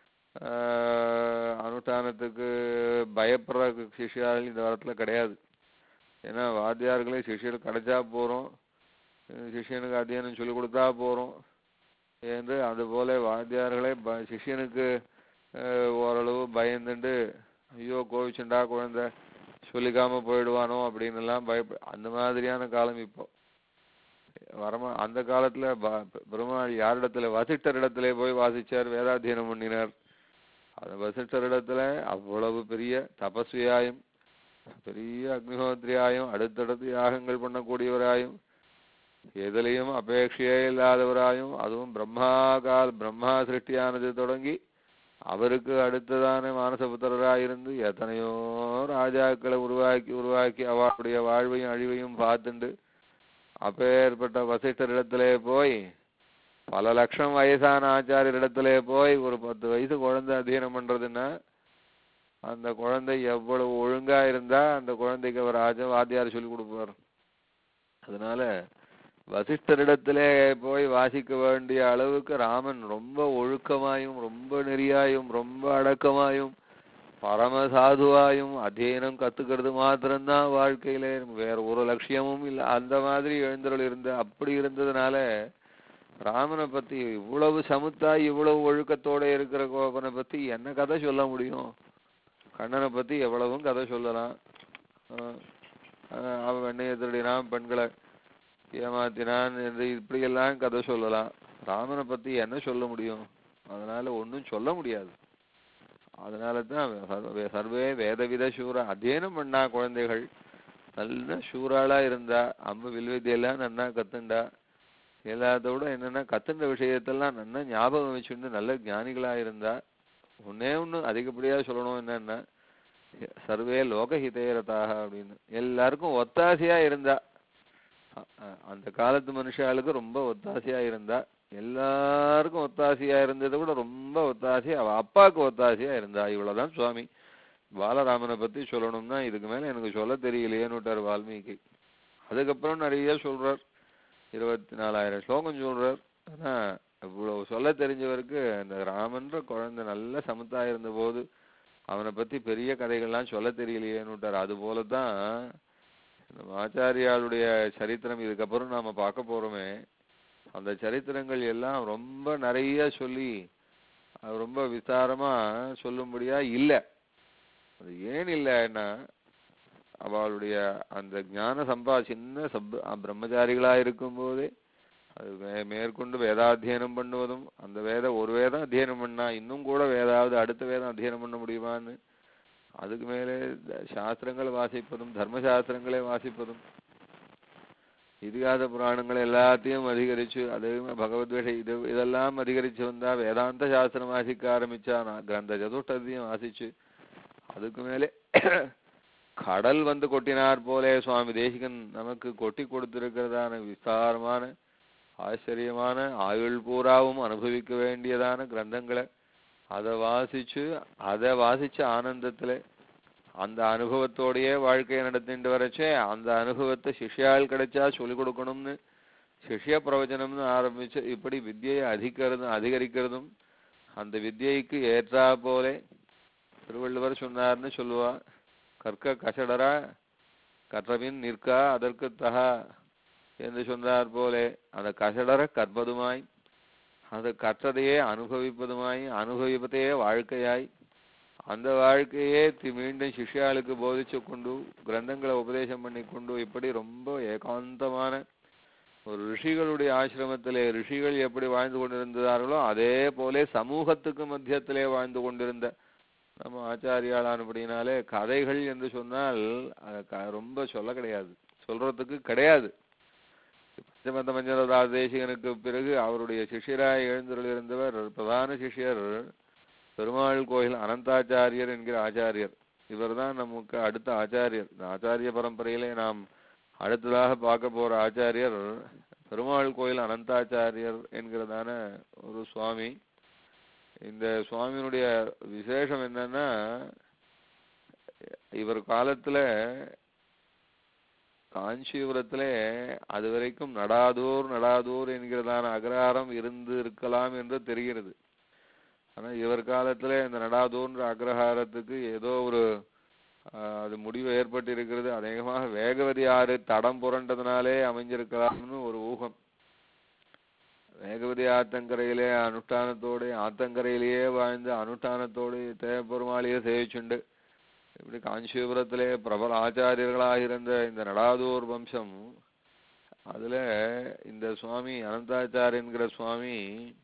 ஆஹ், அனுஷ்டானத்துக்கு பயப்படுற சிஷ்யால் இந்த வாரத்துல கிடையாது ஏன்னா வாத்தியார்களே சிஷ்யர் கிடைச்சா போறோம் அஹ் சிஷ்யனுக்கு அத்தியனம் சொல்லிக் கொடுத்தா போறோம் என்று அதுபோல வாத்தியார்களே ப சிஷ்யனுக்கு அஹ், ஓரளவு பயந்துண்டு ஐயோ கோவிச்சுண்டா குழந்தை சொல்லிக்காம போயிடுவானோ அப்படின்னு எல்லாம் பயப்ப அந்த மாதிரியான காலம் இப்போ வரமா அந்த காலத்துல ப- பெருமாள் யாரிடத்துல வசிஷ்டர் இடத்துல போய் வாசிச்சார் வேதாத்தியனம் பண்ணினார் அந்த வசிஷ்டர் இடத்துல அவ்வளவு பெரிய தபஸ்வியாயும் பெரிய அக்னிஹோத்திரியாயும் அடுத்தடுத்து யாகங்கள் பண்ணக்கூடியவராயும் எதிலையும் அபேட்சையே இல்லாதவராயும் அதுவும் பிரம்மா கால் பிரம்மா சிருஷ்டியானது தொடங்கி அவருக்கு அடுத்ததான மானசபுத்திரராயிருந்து எத்தனையோ ராஜாக்களை உருவாக்கி உருவாக்கி அவருடைய வாழ்வையும் அழிவையும் பார்த்துண்டு அப்பேற்பட்ட வசிஷ்டரிடத்திலே போய் பல லட்சம் வயசான ஆச்சாரியரிடத்திலே போய் ஒரு பத்து வயசு குழந்தை அத்தியனம் பண்றதுன்னா அந்த குழந்தை எவ்வளவு ஒழுங்கா இருந்தா அந்த குழந்தைக்கு அவர் ஆஜ வாத்தியார் சொல்லி கொடுப்பார் அதனால வசிஷ்டரிடத்திலே போய் வாசிக்க வேண்டிய அளவுக்கு ராமன் ரொம்ப ஒழுக்கமாயும் ரொம்ப நெறியாயும் ரொம்ப அடக்கமாயும் பரமசாதுவாயும் அத்தியனம் கத்துக்கிறது மாத்திரம்தான் வாழ்க்கையில வேற ஒரு லட்சியமும் இல்ல அந்த மாதிரி எழுந்தருள் இருந்த அப்படி இருந்ததுனால ராமனை பத்தி இவ்வளவு சமுத்தா இவ்வளவு ஒழுக்கத்தோட இருக்கிற கோபனை பத்தி என்ன கதை சொல்ல முடியும் கண்ணனை பத்தி எவ்வளவும் கதை சொல்லலாம் ஆஹ் ஆஹ் அவன் வெண்ணையை திருடினான் பெண்களை ஏமாத்தினான் என்று இப்படியெல்லாம் கதை சொல்லலாம் ராமனை பத்தி என்ன சொல்ல முடியும் அதனால ஒண்ணும் சொல்ல முடியாது அதனால தான் சர்வ- சர்வே வேதவித சூரா அத்தியனம் பண்ணா குழந்தைகள் நல்ல சூறாளா இருந்தா அம்பு வில்வித்தையெல்லாம் நன்னா கத்துண்டா எல்லாத்தோட என்னன்னா கத்துண்ட விஷயத்தெல்லாம் நல்லா ஞாபகம் வச்சுண்டு நல்ல ஞானிகளா இருந்தா ஒன்னே ஒண்ணு அதிகப்படியா சொல்லணும் என்னன்னா சர்வே லோகஹிதே ரதாக அப்படின்னு எல்லாருக்கும் ஒத்தாசையா இருந்தா அ- அ- அந்த காலத்து மனுஷாளுக்கு ரொம்ப ஒத்தாசையா இருந்தா எல்லாருக்கும் ஒத்தாசையா இருந்ததை விட ரொம்ப ஒத்தாசையா அவ அப்பாவுக்கு ஒத்தாசையா இருந்தா இவ்வளவுதான் சுவாமி பாலராமனை பத்தி சொல்லணும்னா இதுக்கு மேல எனக்கு சொல்ல தெரியலையேன்னு விட்டார் வால்மீகி அதுக்கப்புறம் நிறைய சொல்றார் இருபத்தி நாலாயிரம் ஸ்லோகம் சொல்றார் ஆனா இவ்வளவு சொல்ல தெரிஞ்சவருக்கு அந்த ராமன்ற குழந்தை நல்ல சமத்தா இருந்த போது அவனை பத்தி பெரிய கதைகள்லாம் சொல்ல தெரியலையேன்னு விட்டார் அது போலதான் நம்ம ஆச்சாரியாளுடைய சரித்திரம் இதுக்கப்புறம் நாம பார்க்க போறோமே அந்த சரித்திரங்கள் எல்லாம் ரொம்ப நிறைய சொல்லி அது ரொம்ப விஸ்தாரமா சொல்லும்படியா இல்ல அது ஏன் இல்லைன்னா அவளுடைய அந்த ஞான சம்பா சின்ன சப் பிரம்மச்சாரிகளா இருக்கும்போதே அது மே- மேற்கொண்டு வேதாத்தியனம் பண்ணுவதும் அந்த வேத ஒரு வேதம் அத்தியனம் பண்ணா இன்னும் கூட வேதாவது அடுத்த வேதம் அத்தியனம் பண்ண முடியுமான்னு அதுக்கு மேலே த- சாஸ்திரங்கள் வாசிப்பதும் தர்மசாஸ்திரங்களை வாசிப்பதும் இதிகாச புராணங்கள் எல்லாத்தையும் அதிகரிச்சு அதுவுமே பகவத்வேஷ இது இதெல்லாம் அதிகரிச்சு வந்தா வேதாந்த சாஸ்திரம் வாசிக்க ஆரம்பிச்சா நான் கிரந்த சதுஷ்டத்தையும் வாசிச்சு அதுக்கு மேலே கடல் வந்து கொட்டினார் போலே சுவாமி தேசிகன் நமக்கு கொட்டி கொடுத்திருக்கிறதான விஸ்தாரமான ஆச்சரியமான ஆயுள் பூராவும் அனுபவிக்க வேண்டியதான கிரந்தங்களை அதை வாசிச்சு அதை வாசிச்ச ஆனந்தத்துல அந்த அனுபவத்தோடயே வாழ்க்கையை நடத்திட்டு வரச்சே அந்த அனுபவத்தை சிஷ்யாள் கிடைச்சா சொல்லிக் கொடுக்கணும்னு சிஷ்ய பிரவச்சனம்னு ஆரம்பிச்சு இப்படி வித்தியை அதிகரிக்கிறதும் அதிகரிக்கிறதும் அந்த வித்தியைக்கு ஏற்றா போலே திருவள்ளுவர் சொன்னார்னு சொல்லுவா கற்க கசடரா கற்றபின் நிற்கா அதற்கு தகா என்று சொன்னார் போலே அந்த கசடர கற்பதுமாய் அந்த கற்றதையே அனுபவிப்பதுமாய் அனுபவிப்பதையே வாழ்க்கையாய் அந்த வாழ்க்கையே தி- மீண்டும் சிஷ்யாளுக்கு போதிச்சு கொண்டு கிரந்தங்களை உபதேசம் பண்ணி கொண்டு இப்படி ரொம்ப ஏகாந்தமான ஒரு ரிஷிகளுடைய ஆசிரமத்திலே ரிஷிகள் எப்படி வாழ்ந்து கொண்டிருந்தார்களோ அதே போலே சமூகத்துக்கு மத்தியத்திலே வாழ்ந்து கொண்டிருந்த நம்ம ஆச்சாரியாளானபடினாலே கதைகள் என்று சொன்னால் அது க- ரொம்ப சொல்ல கிடையாது சொல்றதுக்கு கிடையாது பஞ்சமந்த மஞ்சளதாஸ் தேசிகனுக்கு பிறகு அவருடைய சிஷ்யராய் எழுந்தருளிருந்தவர் பிரதான சிஷ்யர் பெருமாள் கோயில் அனந்தாச்சாரியர் என்கிற ஆச்சாரியர் இவர்தான் நமக்கு அடுத்த ஆச்சாரியர் இந்த ஆச்சாரிய பரம்பரையிலே நாம் அடுத்ததாக பார்க்க போற ஆச்சாரியர் பெருமாள் கோயில் அனந்தாச்சாரியர் என்கிறதான ஒரு சுவாமி இந்த சுவாமியினுடைய விசேஷம் என்னன்னா இவர் காலத்துல காஞ்சிபுரத்திலே அது வரைக்கும் நடாதூர் நடாதூர் என்கிறதான அக்ரஹாரம் இருந்து இருக்கலாம் என்று தெரிகிறது ஆனா இவர் காலத்துல இந்த நடாதூர்ன்ற அக்ரஹாரத்துக்கு ஏதோ ஒரு ஆஹ், அது முடிவு ஏற்பட்டு இருக்கிறது அநேகமாக வேகவதி ஆறு தடம் புரண்டதுனாலே அமைஞ்சிருக்கலாம்னு ஒரு ஊகம் வேகவதி ஆத்தங்கரையிலே அனுஷ்டானத்தோடு ஆத்தங்கரையிலேயே வாழ்ந்து அனுஷ்டானத்தோடு தேவப்பெருமாளையே சேவிச்சுண்டு இப்படி காஞ்சிபுரத்திலே பிரபல ஆச்சாரியர்களாக இருந்த இந்த நடாதூர் வம்சம் அதுல இந்த சுவாமி அனந்தாச்சாரியன்கிற சுவாமி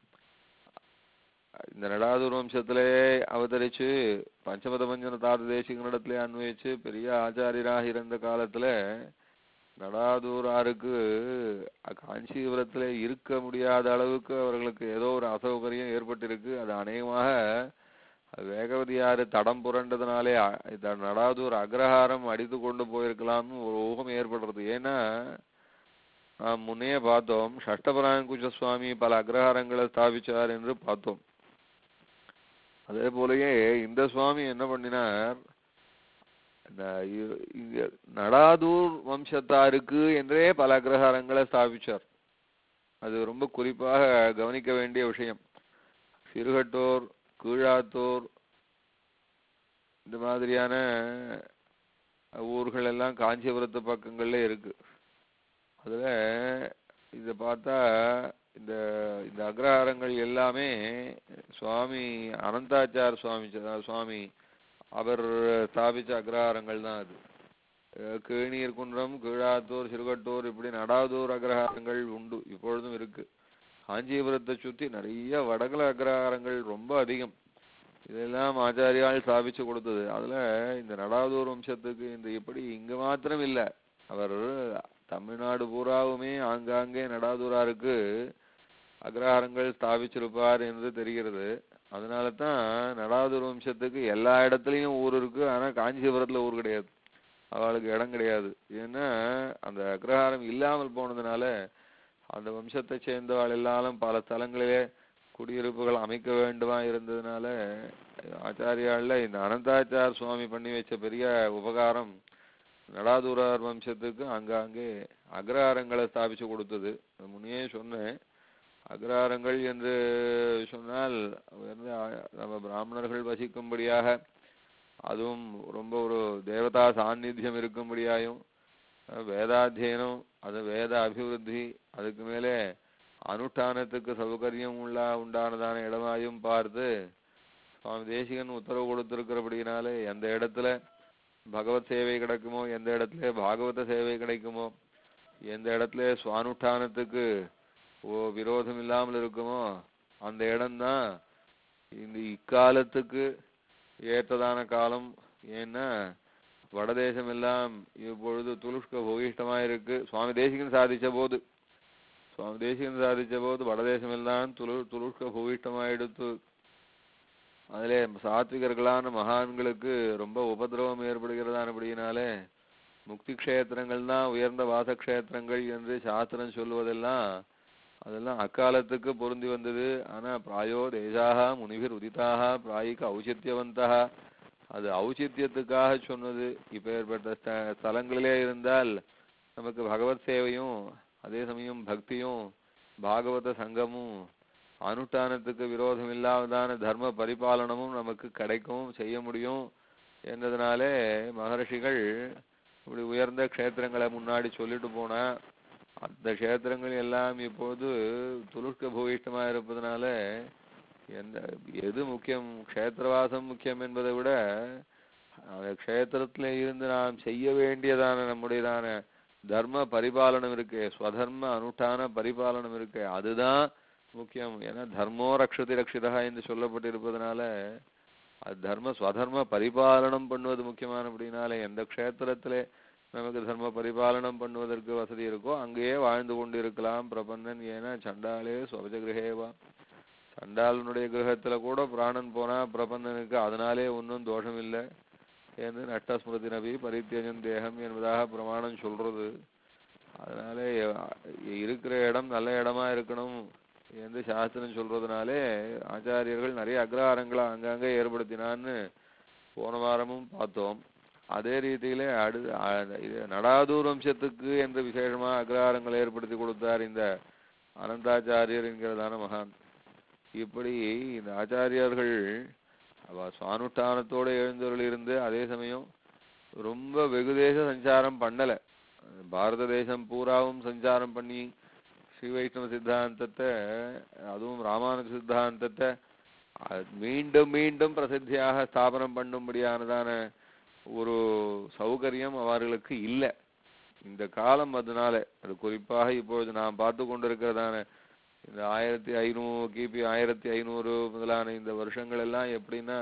இந்த நடாதூர் வம்சத்திலே அவதரிச்சு பஞ்சமத பஞ்சன தாத தேசிகனிடத்திலே அன்வயிச்சு பெரிய ஆச்சாரியராக இருந்த காலத்துல நடாதூராருக்கு அ- காஞ்சிபுரத்திலே இருக்க முடியாத அளவுக்கு அவர்களுக்கு ஏதோ ஒரு அசௌகரியம் ஏற்பட்டிருக்கு அது அநேகமாக அது வேகவதியாறு தடம் புரண்டதுனாலே அ- இந்த நடாதூர் அக்ரஹாரம் அடித்து கொண்டு போயிருக்கலாம்னு ஒரு ஊகம் ஏற்படுறது ஏன்னா நாம் முன்னே பார்த்தோம் ஷஷ்டபராங்குஜ சுவாமி பல அக்ரஹாரங்களை ஸ்தாபிச்சார் என்று பார்த்தோம் அதே போலயே இந்த சுவாமி என்ன பண்ணினார் இந்த இ- இங்க நடாதூர் வம்சத்தாருக்கு என்றே பல அக்ரஹாரங்களை ஸ்தாபிச்சார் அது ரொம்ப குறிப்பாக கவனிக்க வேண்டிய விஷயம் சிறுகட்டூர் கீழாத்தூர் இந்த மாதிரியான ஊர்கள் எல்லாம் காஞ்சிபுரத்து பக்கங்கள்ல இருக்கு அதுல இத பார்த்தா இந்த இந்த அக்ரஹாரங்கள் எல்லாமே சுவாமி அனந்தாச்சார் சுவாமி ச- சுவாமி அவர் ஸ்தாபிச்ச அக்ரஹாரங்கள் தான் அது அஹ் கேணியர் குன்றம் கீழாத்தூர் சிறுகட்டூர் இப்படி நடாதூர் அக்ரஹாரங்கள் உண்டு இப்பொழுதும் இருக்கு காஞ்சிபுரத்தை சுத்தி நிறைய வடகல அக்ரஹாரங்கள் ரொம்ப அதிகம் இதெல்லாம் ஆச்சாரியால் ஸ்தாபிச்சு கொடுத்தது அதுல இந்த நடாதூர் வம்சத்துக்கு இந்த இப்படி இங்க மாத்திரம் இல்ல அவர் தமிழ்நாடு பூராவுமே ஆங்காங்கே நடாதூராருக்கு அக்ரஹாரங்கள் ஸ்தாபிச்சிருப்பார் என்று தெரிகிறது அதனால தான் நடாதுர் வம்சத்துக்கு எல்லா இடத்துலயும் ஊர் இருக்கு ஆனா காஞ்சிபுரத்துல ஊர் கிடையாது அவளுக்கு இடம் கிடையாது ஏன்னா அந்த அக்ரஹாரம் இல்லாமல் போனதுனால அந்த வம்சத்தை சேர்ந்தவாள் எல்லாரும் பல ஸ்தலங்களிலே குடியிருப்புகள் அமைக்க வேண்டுமா இருந்ததுனால ஆச்சாரியாள்ல இந்த அனந்தாச்சார் சுவாமி பண்ணி வச்ச பெரிய உபகாரம் நடாதுரார் வம்சத்துக்கு அங்காங்கே அக்ரஹாரங்களை ஸ்தாபிச்சு கொடுத்தது அது முன்னையே சொன்னேன் அக்ரஹாரங்கள் என்று சொன்னால் வந்து ஆ- நம்ம பிராமணர்கள் வசிக்கும்படியாக அதுவும் ரொம்ப ஒரு தேவதா சாநித்தியம் இருக்கும்படியாயும் அஹ் வேதாத்தியனம் அது வேத அபிவிருத்தி அதுக்கு மேலே அனுஷ்டானத்துக்கு சௌகரியம் உள்ள உண்டானதான இடமாயும் பார்த்து சுவாமி தேசிகன் உத்தரவு கொடுத்திருக்கிறபடினாலே எந்த இடத்துல பகவத் சேவை கிடைக்குமோ எந்த இடத்துல பாகவத சேவை கிடைக்குமோ எந்த இடத்துல சுவானுஷ்டானத்துக்கு ஓ விரோதம் இல்லாமல் இருக்குமோ அந்த இடம்தான் இந்த இக்காலத்துக்கு ஏற்றதான காலம் ஏன்னா வடதேசம் எல்லாம் இப்பொழுது துலுஷ்க போகிஷ்டமா இருக்கு சுவாமி தேசிகன் சாதிச்ச போது சுவாமி தேசிகன் சாதிச்ச போது வடதேசம் எல்லாம் துலு துலுஷ்க போகிஷ்டமா எடுத்து அதிலே சாத்விகர்களான மகான்களுக்கு ரொம்ப உபதிரவம் ஏற்படுகிறதானபடியினாலே முக்தி க்ஷேத்திரங்கள் தான் உயர்ந்த வாசக்ஷேத்திரங்கள் என்று சாஸ்திரம் சொல்லுவதெல்லாம் அதெல்லாம் அக்காலத்துக்கு பொருந்தி வந்தது ஆனா பிராயோ தேசாக முனிபிர் உதிதாக பிராயிக ஔச்சித்யவந்தா அது ஔச்சித்யத்துக்காக சொன்னது இப்பேற்பட்ட ஸ்த- ஸ்தலங்களிலே இருந்தால் நமக்கு பகவத் சேவையும் அதே சமயம் பக்தியும் பாகவத சங்கமும் அனுஷ்டானத்துக்கு விரோதம் இல்லாததான தர்ம பரிபாலனமும் நமக்கு கிடைக்கும் செய்ய முடியும் என்றதுனாலே மகர்ஷிகள் இப்படி உயர்ந்த க்ஷேத்திரங்களை முன்னாடி சொல்லிட்டு போனா அந்த க்ஷேத்திரங்கள் எல்லாம் இப்போது துலுஷ்க பூயிஷ்டமா இருப்பதனால எந்த எது முக்கியம் க்ஷேத்திரவாசம் முக்கியம் என்பதை விட அந்த க்ஷேத்திரத்துல இருந்து நாம் செய்ய வேண்டியதான நம்முடையதான தர்ம பரிபாலனம் இருக்கு ஸ்வதர்ம அனுஷ்டான பரிபாலனம் இருக்கு அதுதான் முக்கியம் ஏன்னா தர்மோ ரக்ஷதி ரக்ஷிதா என்று சொல்லப்பட்டிருப்பதனால அது தர்ம ஸ்வதர்ம பரிபாலனம் பண்ணுவது முக்கியமானபடினால எந்த க்ஷேத்திரத்திலே நமக்கு தர்ம பரிபாலனம் பண்ணுவதற்கு வசதி இருக்கோ அங்கேயே வாழ்ந்து கொண்டு இருக்கலாம் பிரபந்தன் ஏன்னா சண்டாலே ஸ்வபஜ கிரகேவா சண்டாளனுடைய கிரகத்துல கூட பிராணன் போனா பிரபந்தனுக்கு அதனாலே ஒன்றும் தோஷம் இல்லை என்று நட்டஸ்மிருதி நபி பரித்தியஜன் தேகம் என்பதாக பிரமாணம் சொல்றது அதனால எ- இருக்கிற இடம் நல்ல இடமா இருக்கணும் என்று சாஸ்திரம் சொல்றதுனாலே ஆச்சாரியர்கள் நிறைய அக்ரஹாரங்களை அங்கங்க ஏற்படுத்தினான்னு போன வாரமும் பார்த்தோம் அதே ரீதியிலே அடு அ- இது நடாதூர் வம்சத்துக்கு என்று விசேஷமா அக்ரஹாரங்களை ஏற்படுத்தி கொடுத்தார் இந்த அனந்தாச்சாரியர் என்கிறதான மகான் இப்படி இந்த ஆச்சாரியார்கள் அவ சுவானுஷ்டானத்தோட எழுந்தவர்கள் இருந்து அதே சமயம் ரொம்ப வெகுதேச சஞ்சாரம் பண்ணல பாரத தேசம் பூராவும் சஞ்சாரம் பண்ணி ஸ்ரீ வைஷ்ணவ சித்தாந்தத்தை அதுவும் ராமானுஜ சித்தாந்தத்தை அஹ், மீண்டும் மீண்டும் பிரசித்தியாக ஸ்தாபனம் பண்ணும்படியானதான ஒரு சௌகரியம் அவர்களுக்கு இல்லை இந்த காலம் அதனால அது குறிப்பாக இப்பொழுது நாம் பார்த்து கொண்டிருக்கிறதான இந்த ஆயிரத்தி ஐநூறு கிபி ஆயிரத்தி ஐநூறு முதலான இந்த வருஷங்கள் எல்லாம் எப்படின்னா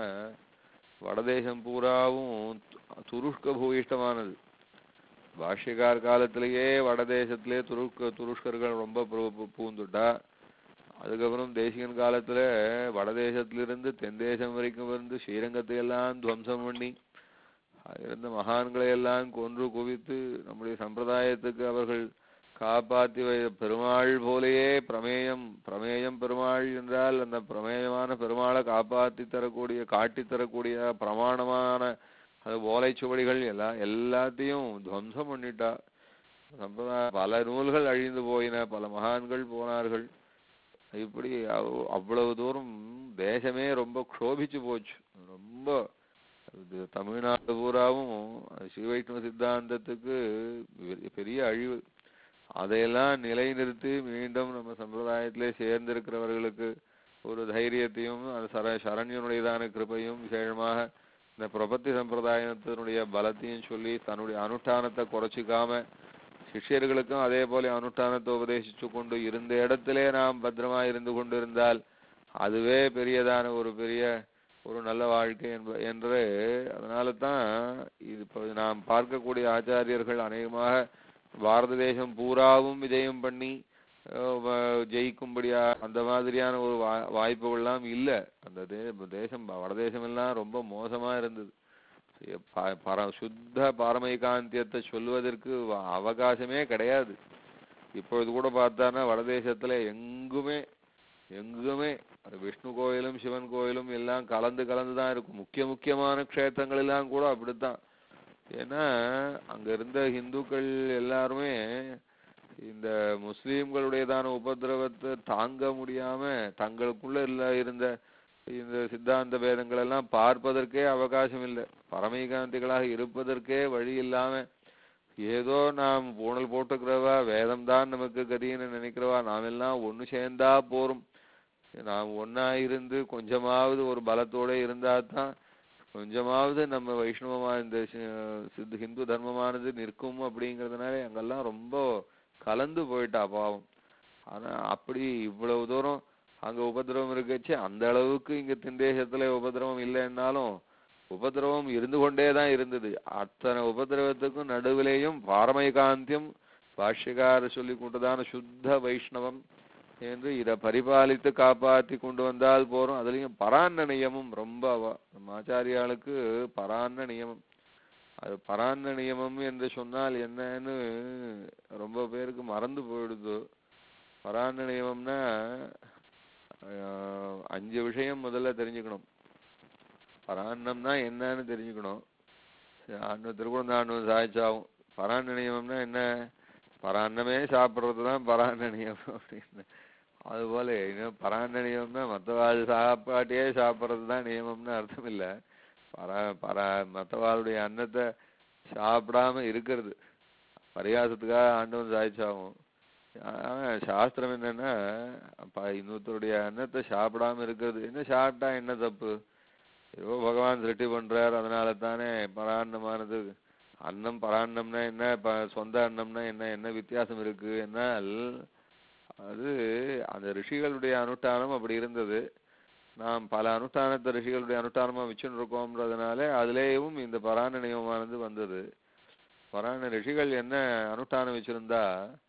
வடதேசம் பூராவும் து- துருஷ்க பூயிஷ்டமானது பாஷ்யக்கார் காலத்திலேயே வடதேசத்திலே துருஷ்க துருஷ்கர்கள் ரொம்ப பூ- பூ- பூந்துட்டா அதுக்கப்புறம் தேசிகன் காலத்துல வடதேசத்திலிருந்து தென் தேசம் வரைக்கும் இருந்து ஸ்ரீரங்கத்தை எல்லாம் துவம்சம் பண்ணி இருந்த மகான்களை எல்லாம் கொன்று குவித்து நம்முடைய சம்பிரதாயத்துக்கு அவர்கள் காப்பாற்றி வை பெருமாள் போலேயே பிரமேயம் பிரமேயம் பெருமாள் என்றால் அந்த பிரமேயமான பெருமாளை காப்பாற்றி தரக்கூடிய காட்டி தரக்கூடிய பிரமாணமான அது ஓலைச்சுவடிகள் எல்லாம் எல்லாத்தையும் துவம்சம் பண்ணிட்டா சம்பிரதாய பல நூல்கள் அழிந்து போயின பல மகான்கள் போனார்கள் இப்படி அவ்- அவ்வளவு தூரம் தேசமே ரொம்ப க்ஷோபிச்சு போச்சு ரொம்ப இது தமிழ்நாடு பூராவும் ஸ்ரீ வைஷ்ணவ சித்தாந்தத்துக்கு பெரிய- பெரிய அழிவு அதையெல்லாம் நிலைநிறுத்தி மீண்டும் நம்ம சம்பிரதாயத்திலே சேர்ந்திருக்கிறவர்களுக்கு ஒரு தைரியத்தையும் அது சர சரண்யனுடையதான கிருபையும் விசேஷமாக இந்த பிரபத்தி சம்பிரதாயத்தினுடைய பலத்தையும் சொல்லி தன்னுடைய அனுஷ்டானத்தை குறைச்சிக்காம சிஷ்யர்களுக்கும் அதே போல அனுஷ்டானத்தை உபதேசிச்சு கொண்டு இருந்த இடத்திலே நாம் பத்திரமா இருந்து கொண்டிருந்தால் அதுவே பெரியதான ஒரு பெரிய ஒரு நல்ல வாழ்க்கை என்ப என்று அதனால தான் இது இப்போ நாம் பார்க்கக்கூடிய ஆச்சாரியர்கள் அநேகமாக பாரத தேசம் பூராவும் விஜயம் பண்ணி அஹ், வ- ஜெயிக்கும்படியா அந்த மாதிரியான ஒரு வா வாய்ப்புகள்லாம் இல்ல அந்த தே தேசம் வடதேசம் எல்லாம் ரொம்ப மோசமா இருந்தது எ- ப- பர சுத்த பாரமைகாந்தியத்தை சொல்வதற்கு வ- அவகாசமே கிடையாது இப்பொழுது கூட பார்த்தானா வடதேசத்துல எங்குமே எங்குமே அது விஷ்ணு கோயிலும் சிவன் கோயிலும் எல்லாம் கலந்து கலந்து தான் இருக்கும் முக்கிய முக்கியமான க்ஷேத்திரங்கள் எல்லாம் கூட அப்படித்தான் ஏன்னா அங்க இருந்த இந்துக்கள் எல்லாருமே இந்த முஸ்லீம்களுடையதான உபதிரவத்தை தாங்க முடியாம தங்களுக்குள்ள இல்ல இருந்த இந்த சித்தாந்த பேதங்கள் எல்லாம் பார்ப்பதற்கே அவகாசம் இல்லை பரமைகாந்திகளாக இருப்பதற்கே வழி இல்லாம ஏதோ நாம் பூணல் போட்டுக்கிறவா வேதம் தான் நமக்கு கதின்னு நினைக்கிறவா நாமெல்லாம் ஒண்ணு சேர்ந்தா போரும் நாம் ஒண்ணா இருந்து கொஞ்சமாவது ஒரு பலத்தோட இருந்தா தான் கொஞ்சமாவது நம்ம வைஷ்ணவமா இந்த சி- சித்து ஹிந்து தர்மமானது நிற்கும் அப்படிங்கறதுனால அங்கெல்லாம் ரொம்ப கலந்து போயிட்டா பாவம் ஆனா அப்படி இவ்வளவு தூரம் அங்க உபதிரவம் இருக்கச்சு அந்த அளவுக்கு இங்க தென்தேசத்துல உபதிரவம் இல்லைன்னாலும் உபதிரவம் இருந்து கொண்டே தான் இருந்தது அத்தனை உபதிரவத்துக்கும் நடுவிலேயும் பாரமைகாந்தியம் பாஷ்யக்காரர் சொல்லி கொண்டதான சுத்த வைஷ்ணவம் என்று இதை பரிபாலித்து காப்பாத்தி கொண்டு வந்தால் போறோம் அதுலயும் பரான்ன நியமம் ரொம்ப அவ நம்ம ஆச்சாரியாளுக்கு பரான்ன நியமம் அது பரான்ன நியமம் என்று சொன்னால் என்னன்னு ரொம்ப பேருக்கு மறந்து போயிடுது பரான்ன நியமம்னா ஆஹ், அஞ்சு விஷயம் முதல்ல தெரிஞ்சுக்கணும் பரான்னம்னா என்னன்னு தெரிஞ்சுக்கணும் ஆண்டு திருக்குறந்தாண்டு சாய்ச்சாவும் பரான்ன நியமம்னா என்ன பரான்னமே சாப்பிட்றது தான் பரான்ன நியமம் அப்படின்னு அதுபோல இன்னும் பரான்ன நியமம்னா மற்றவாள் சாப்பாட்டையே சாப்பிட்றது தான் நியமம்னு அர்த்தம் இல்லை பரா பரா மற்றவாளுடைய அன்னத்தை சாப்பிடாம இருக்கிறது பரிகாசத்துக்காக ஆண்டவன் சாய்ச்சாவும் ஆனா சாஸ்திரம் என்னன்னா அப்ப இன்னொருத்தருடைய அன்னத்தை சாப்பிடாம இருக்கிறது என்ன சாப்பிட்டா என்ன தப்பு ஏதோ பகவான் சிருஷ்டி பண்றார் அதனால தானே பரான்னமானது அன்னம் பரான்னம்னா என்ன ப சொந்த அன்னம்னா என்ன என்ன வித்தியாசம் இருக்கு என்னால் அது அந்த ரிஷிகளுடைய அனுஷ்டானம் அப்படி இருந்தது நாம் பல அனுஷ்டானத்தை ரிஷிகளுடைய அனுஷ்டானமா வச்சுன்னு இருக்கோம்ன்றதுனால அதுலேயும் இந்த பராண நியமமானது வந்தது பராண ரிஷிகள் என்ன அனுஷ்டானம் வச்சிருந்தா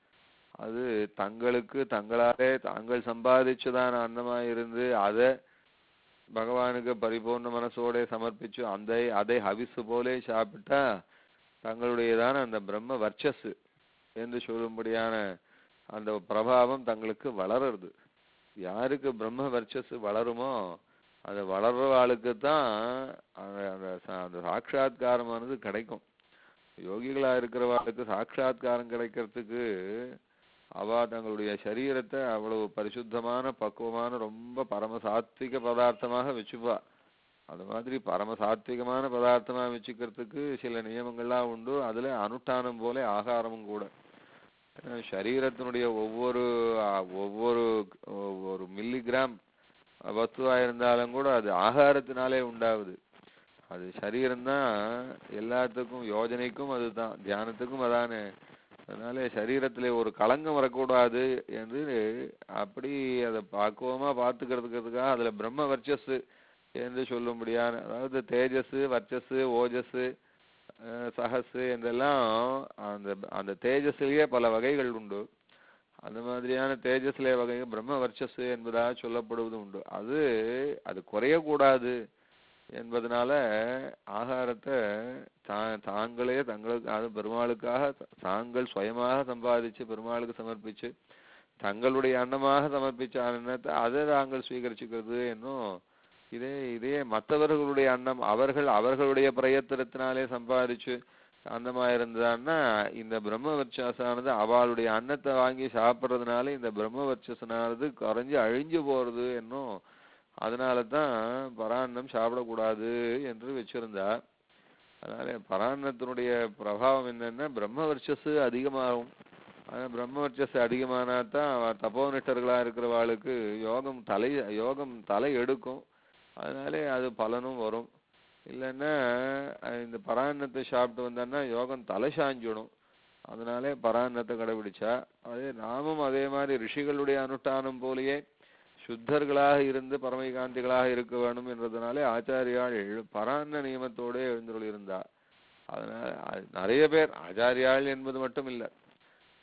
அது தங்களுக்கு தங்களாலே தாங்கள் சம்பாதிச்சுதான் அன்னமா இருந்து அதை பகவானுக்கு பரிபூர்ண மனசோட சமர்ப்பிச்சு அந்த அதை ஹவிசு போலே சாப்பிட்டா தங்களுடையதான அந்த பிரம்ம வர்ச்சஸ் என்று சொல்லும்படியான அந்த பிரபாவம் தங்களுக்கு வளருது யாருக்கு பிரம்ம வர்ச்சஸ் வளருமோ அது வளர்ற ஆளுக்கு தான் அந்த அந்த சா- அந்த சாட்சாத்காரமானது கிடைக்கும் யோகிகளா இருக்கிறவாளுக்கு சாட்சாத்காரம் கிடைக்கிறதுக்கு அவ தங்களுடைய சரீரத்தை அவ்வளவு பரிசுத்தமான பக்குவமான ரொம்ப பரம சாத்விக பதார்த்தமாக வச்சுப்பா அது மாதிரி பரம சாத்விகமான பதார்த்தமா வச்சுக்கிறதுக்கு சில நியமங்கள்லாம் உண்டு அதுல அனுஷ்டானம் போல ஆகாரமும் கூட அஹ் சரீரத்தினுடைய ஒவ்வொரு அஹ், ஒவ்வொரு ஒவ்வொரு மில்லிகிராம் வஸ்துவா இருந்தாலும் கூட அது ஆகாரத்தினாலே உண்டாகுது அது சரீரம்தான் எல்லாத்துக்கும் யோஜனைக்கும் அதுதான் தியானத்துக்கும் அதானே அதனால சரீரத்திலே ஒரு களங்கம் வரக்கூடாது என்று அப்படி அதை பக்குவமா பார்த்துக்கிறதுக்கிறதுக்காக அதுல பிரம்ம வர்ச்சஸ் என்று சொல்லும்படியான அதாவது தேஜஸ் வர்ச்சஸ் ஓஜஸ் சஹஸ் என்றெல்லாம் அந்த அந்த தேஜஸ்லயே பல வகைகள் உண்டு அந்த மாதிரியான தேஜஸ்லே வகை பிரம்ம வர்ச்சஸ் என்பதாக சொல்லப்படுவது உண்டு அது அது குறையக்கூடாது என்பதனால ஆகாரத்தை தா தாங்களே தங்களுக்கு அது பெருமாளுக்காக தாங்கள் சுயமாக சம்பாதிச்சு பெருமாளுக்கு சமர்ப்பிச்சு தங்களுடைய அன்னமாக சமர்ப்பிச்ச அன்னத்தை அதை தாங்கள் ஸ்வீகரிச்சுக்கிறது என்னும் இதே இதே மற்றவர்களுடைய அன்னம் அவர்கள் அவர்களுடைய பிரயத்தனத்தினாலே சம்பாதிச்சு அன்னமா இருந்தான்னா இந்த பிரம்ம வர்ச்சஸானது அவளுடைய அன்னத்தை வாங்கி சாப்பிட்றதுனால இந்த பிரம்ம வர்ச்சஸனானது குறைஞ்சு அழிஞ்சு போறது என்னும் அதனால தான் பரான்னம் சாப்பிடக்கூடாது என்று வச்சிருந்தா அதனால பரான்னத்தினுடைய பிரபாவம் என்னன்னா பிரம்ம வர்ச்சஸ் அதிகமாகும் ஆனா பிரம்ம வர்ச்சஸ் அதிகமானா தான் அவ தபோனிஷ்டர்களா இருக்கிறவாளுக்கு யோகம் தலை யோகம் தலை எடுக்கும் அதனாலே அது பலனும் வரும் இல்லைன்னா அஹ் இந்த பரான்னத்தை சாப்பிட்டு வந்தான்னா யோகம் தலை சாஞ்சிடும் அதனாலே பரான்னத்தை கடைபிடிச்சா அதே நாமும் அதே மாதிரி ரிஷிகளுடைய அனுஷ்டானம் போலயே சுத்தர்களாக இருந்து பரமைகாந்திகளாக இருக்க வேண்டும் என்றதுனாலே ஆச்சாரியாள் பரான்ன நியமத்தோடே எழுந்துள்ள இருந்தா அதனால அது நிறைய பேர் ஆச்சாரியாள் என்பது மட்டும் இல்ல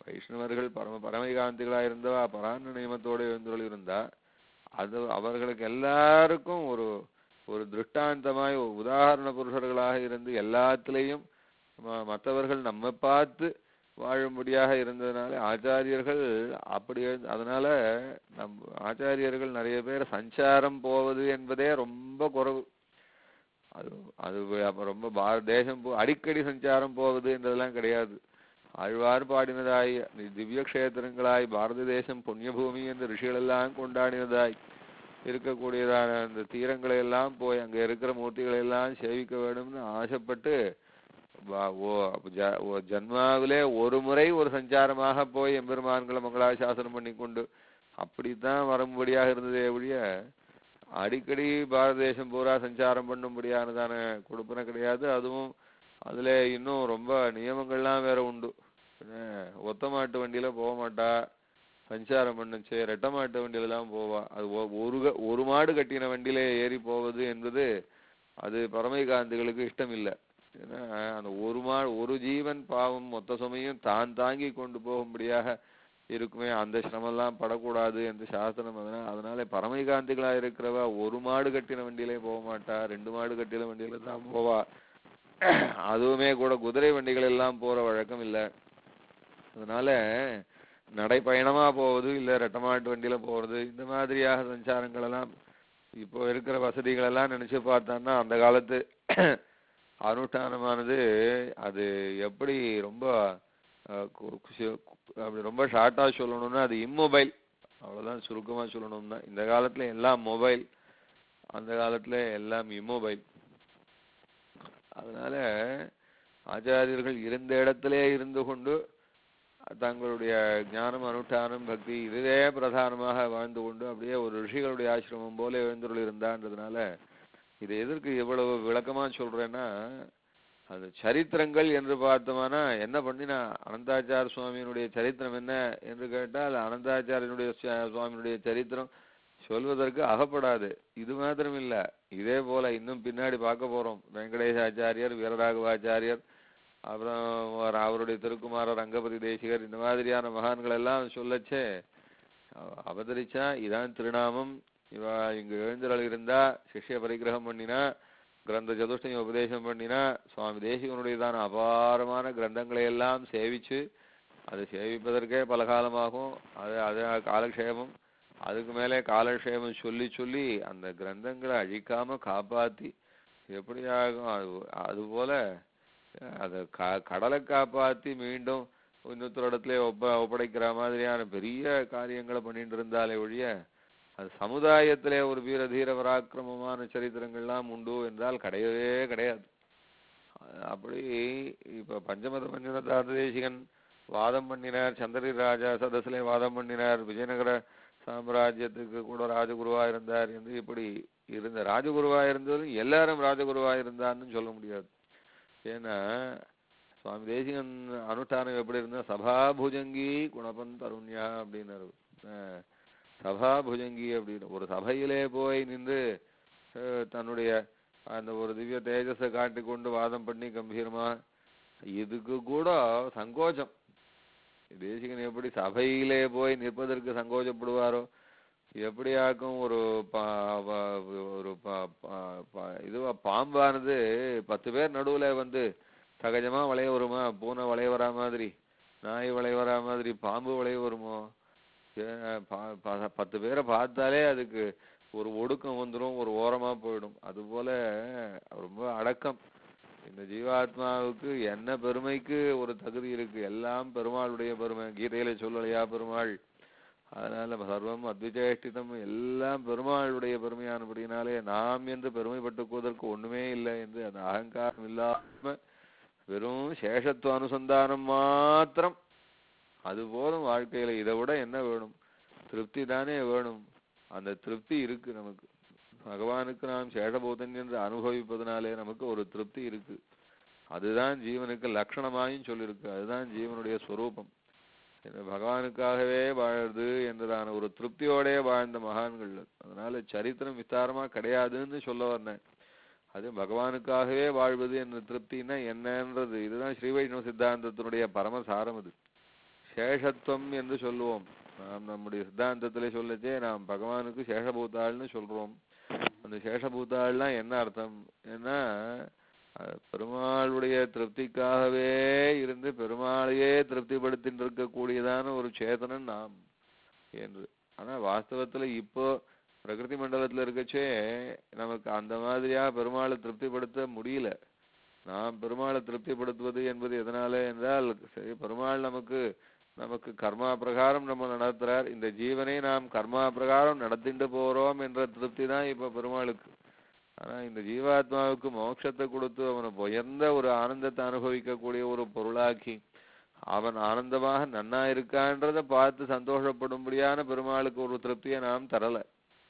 வைஷ்ணவர்கள் பரம பரமகாந்திகளா இருந்தவா பராண நியமத்தோட எழுந்துள்ள இருந்தா அது அவர்களுக்கு எல்லாருக்கும் ஒரு ஒரு திருஷ்டாந்தமாய் ஒரு உதாரண புருஷர்களாக இருந்து எல்லாத்திலையும் ம- மற்றவர்கள் நம்ம பார்த்து வாழும்படியாக இருந்ததுனால ஆச்சாரியர்கள் அப்படி எழுந்து- அதனால நம் ஆச்சாரியர்கள் நிறைய பேர் சஞ்சாரம் போவது என்பதே ரொம்ப குறைவு அது அது அப்ப ரொம்ப பார தேசம் போ அடிக்கடி சஞ்சாரம் போவது என்றதெல்லாம் கிடையாது ஆழ்வார் பாடினதாய் திவ்ய கஷேத்திரங்களாய் பாரத தேசம் புண்ணியபூமி என்று ரிஷிகளெல்லாம் கொண்டாடினதாய் இருக்கக்கூடியதான அந்த தீரங்களை எல்லாம் போய் அங்க இருக்கிற மூர்த்திகளை எல்லாம் சேவிக்க வேண்டும்னு ஆசைப்பட்டு வா- ஓ அப்ப ஜ- ஓ ஜன்மாவிலே ஒரு முறை ஒரு சஞ்சாரமாக போய் எம்பெருமான்களை மங்களாசாசனம் பண்ணி கொண்டு அப்படித்தான் வரும்படியாக இருந்ததே ஒழிய அடிக்கடி பாரத தேசம் பூரா சஞ்சாரம் பண்ணும்படியானதான கொடுப்பன கிடையாது அதுவும் அதுல இன்னும் ரொம்ப நியமங்கள்லாம் வேற உண்டு என்ன, ஒத்த மாட்டு வண்டியில போக மாட்டா சஞ்சாரம் பண்ணுச்சு ரெட்டை மாட்டு வண்டியில தான் போவா அது ஒ- ஒரு க- ஒரு மாடு கட்டின வண்டியில ஏறி போவது என்பது அது பரமைகாந்திகளுக்கு இஷ்டம் இல்லை ஏன்னா அந்த ஒரு மா ஒரு ஜீவன் பாவம் மொத்த சுமையும் தான் தாங்கி கொண்டு போகும்படியாக இருக்குமே அந்த சிரமெல்லாம் படக்கூடாது என்று சாஸ்திரம் அதனால அதனால பரமைகாந்திகளா இருக்கிறவா ஒரு மாடு கட்டின வண்டியிலே போக மாட்டா ரெண்டு மாடு கட்டின வண்டியில தான் போவா அதுவுமே கூட குதிரை வண்டிகள் எல்லாம் போற வழக்கம் இல்லை அதனால நடைப்பயணமா போவது இல்ல ரெட்டை மாட்டு வண்டியில போறது இந்த மாதிரியாக சஞ்சாரங்கள் எல்லாம் இப்போ இருக்கிற வசதிகள் எல்லாம் நினைச்சு பார்த்தோம்னா அந்த காலத்து அனுஷ்டானமானது அது எப்படி ரொம்ப அஹ், கு- கு- அப்படி ரொம்ப ஷார்ட்டா சொல்லணும்னா அது இம்மொபைல் அவ்வளவுதான் சுருக்கமா சொல்லணும்னா இந்த காலத்துல எல்லாம் மொபைல் அந்த காலத்துல எல்லாம் இம்மொபைல் அதனால ஆச்சாரியர்கள் இருந்த இடத்திலே இருந்து கொண்டு தங்களுடைய ஞானம் அனுஷ்டானம் பக்தி இதுவே பிரதானமாக வாழ்ந்து கொண்டு அப்படியே ஒரு ரிஷிகளுடைய ஆசிரமம் போல எழுந்துள்ள இருந்தான்றதுனால இது எதற்கு இவ்வளவு விளக்கமா சொல்றேன்னா அது சரித்திரங்கள் என்று பார்த்தோம்னா என்ன பண்ணினா அனந்தாச்சார சுவாமியினுடைய சரித்திரம் என்ன என்று கேட்டால் அனந்தாச்சாரியனுடைய சுவா- சுவாமியினுடைய சரித்திரம் சொல்வதற்கு அகப்படாது இது மாத்திரம் இல்ல இதே போல இன்னும் பின்னாடி பார்க்க போறோம் வெங்கடேசாச்சாரியர் வீரராகவாச்சாரியர் அப்புறம் அவர் அவருடைய திருக்குமாரர் ரங்கபதி தேசிகர் இந்த மாதிரியான மகான்கள் எல்லாம் சொல்லச்சே அவ- அவதரிச்சா இதான் திருநாமம் இவ இங்க எழுந்தருள் இருந்தா சிஷ்ய பரிகிரகம் பண்ணினா கிரந்த சதுஷ்டயம் உபதேசம் பண்ணினா சுவாமி தேசிகனுடையதான அபாரமான கிரந்தங்களை எல்லாம் சேவிச்சு அதை சேவிப்பதற்கே பல காலமாகும் அது அது காலக்ஷேபம் அதுக்கு மேலே காலக்ஷேபம் சொல்லி சொல்லி அந்த கிரந்தங்களை அழிக்காம காப்பாத்தி எப்படி ஆகும் அது அது போல அதை க கடலை காப்பாத்தி மீண்டும் இன்னொருத்தர் இடத்துல ஒப்ப ஒப்படைக்கிற மாதிரியான பெரிய காரியங்களை பண்ணிட்டு இருந்தாலே ஒழிய அது சமுதாயத்திலே ஒரு வீர தீர பராக்கிரமமான சரித்திரங்கள்லாம் உண்டு என்றால் கிடையவே கிடையாது அஹ் அப்படி இப்ப பஞ்சமத மஞ்சன தேசிகன் வாதம் பண்ணினார் சந்திரி ராஜா சதசிலே வாதம் பண்ணினார் விஜயநகர சாம்ராஜ்யத்துக்கு கூட ராஜகுருவா இருந்தார் என்று இப்படி இருந்த ராஜகுருவா இருந்ததும் எல்லாரும் ராஜகுருவா இருந்தான்னு சொல்ல முடியாது ஏன்னா சுவாமி தேசிகன் அனுஷ்டானம் எப்படி இருந்தா சபாபுஜங்கி குணபன் தருண்யா அப்படின்னாரு அஹ் சபாபுஜங்கி அப்படின்னு ஒரு சபையிலே போய் நின்று அஹ் தன்னுடைய அந்த ஒரு திவ்ய தேஜஸை காட்டிக்கொண்டு வாதம் பண்ணி கம்பீரமா இதுக்கு கூட சங்கோச்சம் தேசிகன் எப்படி சபையிலே போய் நிற்பதற்கு சங்கோச்சப்படுவாரோ எப்படியாக்கும் ஒரு பா பா- ஒரு பா- பா- பா- இதுவா பாம்பானது பத்து பேர் நடுவுல வந்து சகஜமா வளைய வருமா பூனை வளைய வரா மாதிரி நாய் வளைய வரா மாதிரி பாம்பு வளைய வருமோ ஏ- பா- ப- பத்து பேரை பார்த்தாலே அதுக்கு ஒரு ஒடுக்கம் வந்துரும் ஒரு ஓரமா போயிடும் அதுபோல ரொம்ப அடக்கம் இந்த ஜீவாத்மாவுக்கு என்ன பெருமைக்கு ஒரு தகுதி இருக்கு எல்லாம் பெருமாளுடைய பெருமை கீதையில சொல்லலையா பெருமாள் அதனால சர்வம் அத்விஜேஷ்டிதம் எல்லாம் பெருமாளுடைய பெருமையானபடினாலே நாம் என்று பெருமைப்பட்டுக்குவதற்கு ஒண்ணுமே இல்லை என்று அந்த அகங்காரம் இல்லாம வெறும் சேஷத்துவ அனுசந்தானம் மாத்திரம் அது போதும் வாழ்க்கையில இதை விட என்ன வேணும் திருப்தி தானே வேணும் அந்த திருப்தி இருக்கு நமக்கு பகவானுக்கு நாம் சேஷபூதன் என்று அனுபவிப்பதனாலே நமக்கு ஒரு திருப்தி இருக்கு அதுதான் ஜீவனுக்கு லட்சணமாயும் சொல்லியிருக்கு அதுதான் ஜீவனுடைய ஸ்வரூபம் இது பகவானுக்காகவே வாழுது என்றதான ஒரு திருப்தியோடே வாழ்ந்த மகான்கள் அதனால சரித்திரம் விஸ்தாரமா கிடையாதுன்னு சொல்ல வந்தேன் அது பகவானுக்காகவே வாழ்வது என்ற திருப்தின்னா என்னன்றது இதுதான் ஸ்ரீ வைஷ்ணவ சித்தாந்தத்தினுடைய பரமசாரம் அது சேஷத்துவம் என்று சொல்லுவோம் நாம் நம்முடைய சித்தாந்தத்திலே சொல்லச்சே நாம் பகவானுக்கு சேஷபூத்தாள்னு சொல்றோம் அந்த சேஷபூத்தாள்லாம் என்ன அர்த்தம் ஏன்னா அஹ், பெருமாளுடைய திருப்திக்காகவே இருந்து பெருமாளையே திருப்திப்படுத்தின்னு இருக்கக்கூடியதான ஒரு சேதனன் நாம் என்று ஆனா வாஸ்தவத்துல இப்போ பிரகிருதி மண்டலத்துல இருக்கச்சே நமக்கு அந்த மாதிரியா பெருமாளை திருப்திப்படுத்த முடியல நாம் பெருமாளை திருப்திப்படுத்துவது என்பது எதனால என்றால் சரி பெருமாள் நமக்கு நமக்கு கர்மா பிரகாரம் நம்ம நடத்துறார் இந்த ஜீவனை நாம் கர்மா பிரகாரம் நடத்திட்டு போறோம் என்ற திருப்தி தான் இப்ப பெருமாளுக்கு ஆனா இந்த ஜீவாத்மாவுக்கு மோட்சத்தை கொடுத்து அவனை உயர்ந்த ஒரு ஆனந்தத்தை அனுபவிக்கக்கூடிய ஒரு பொருளாக்கி அவன் ஆனந்தமாக நன்னா இருக்கான்றத பார்த்து சந்தோஷப்படும்படியான பெருமாளுக்கு ஒரு திருப்தியை நாம் தரல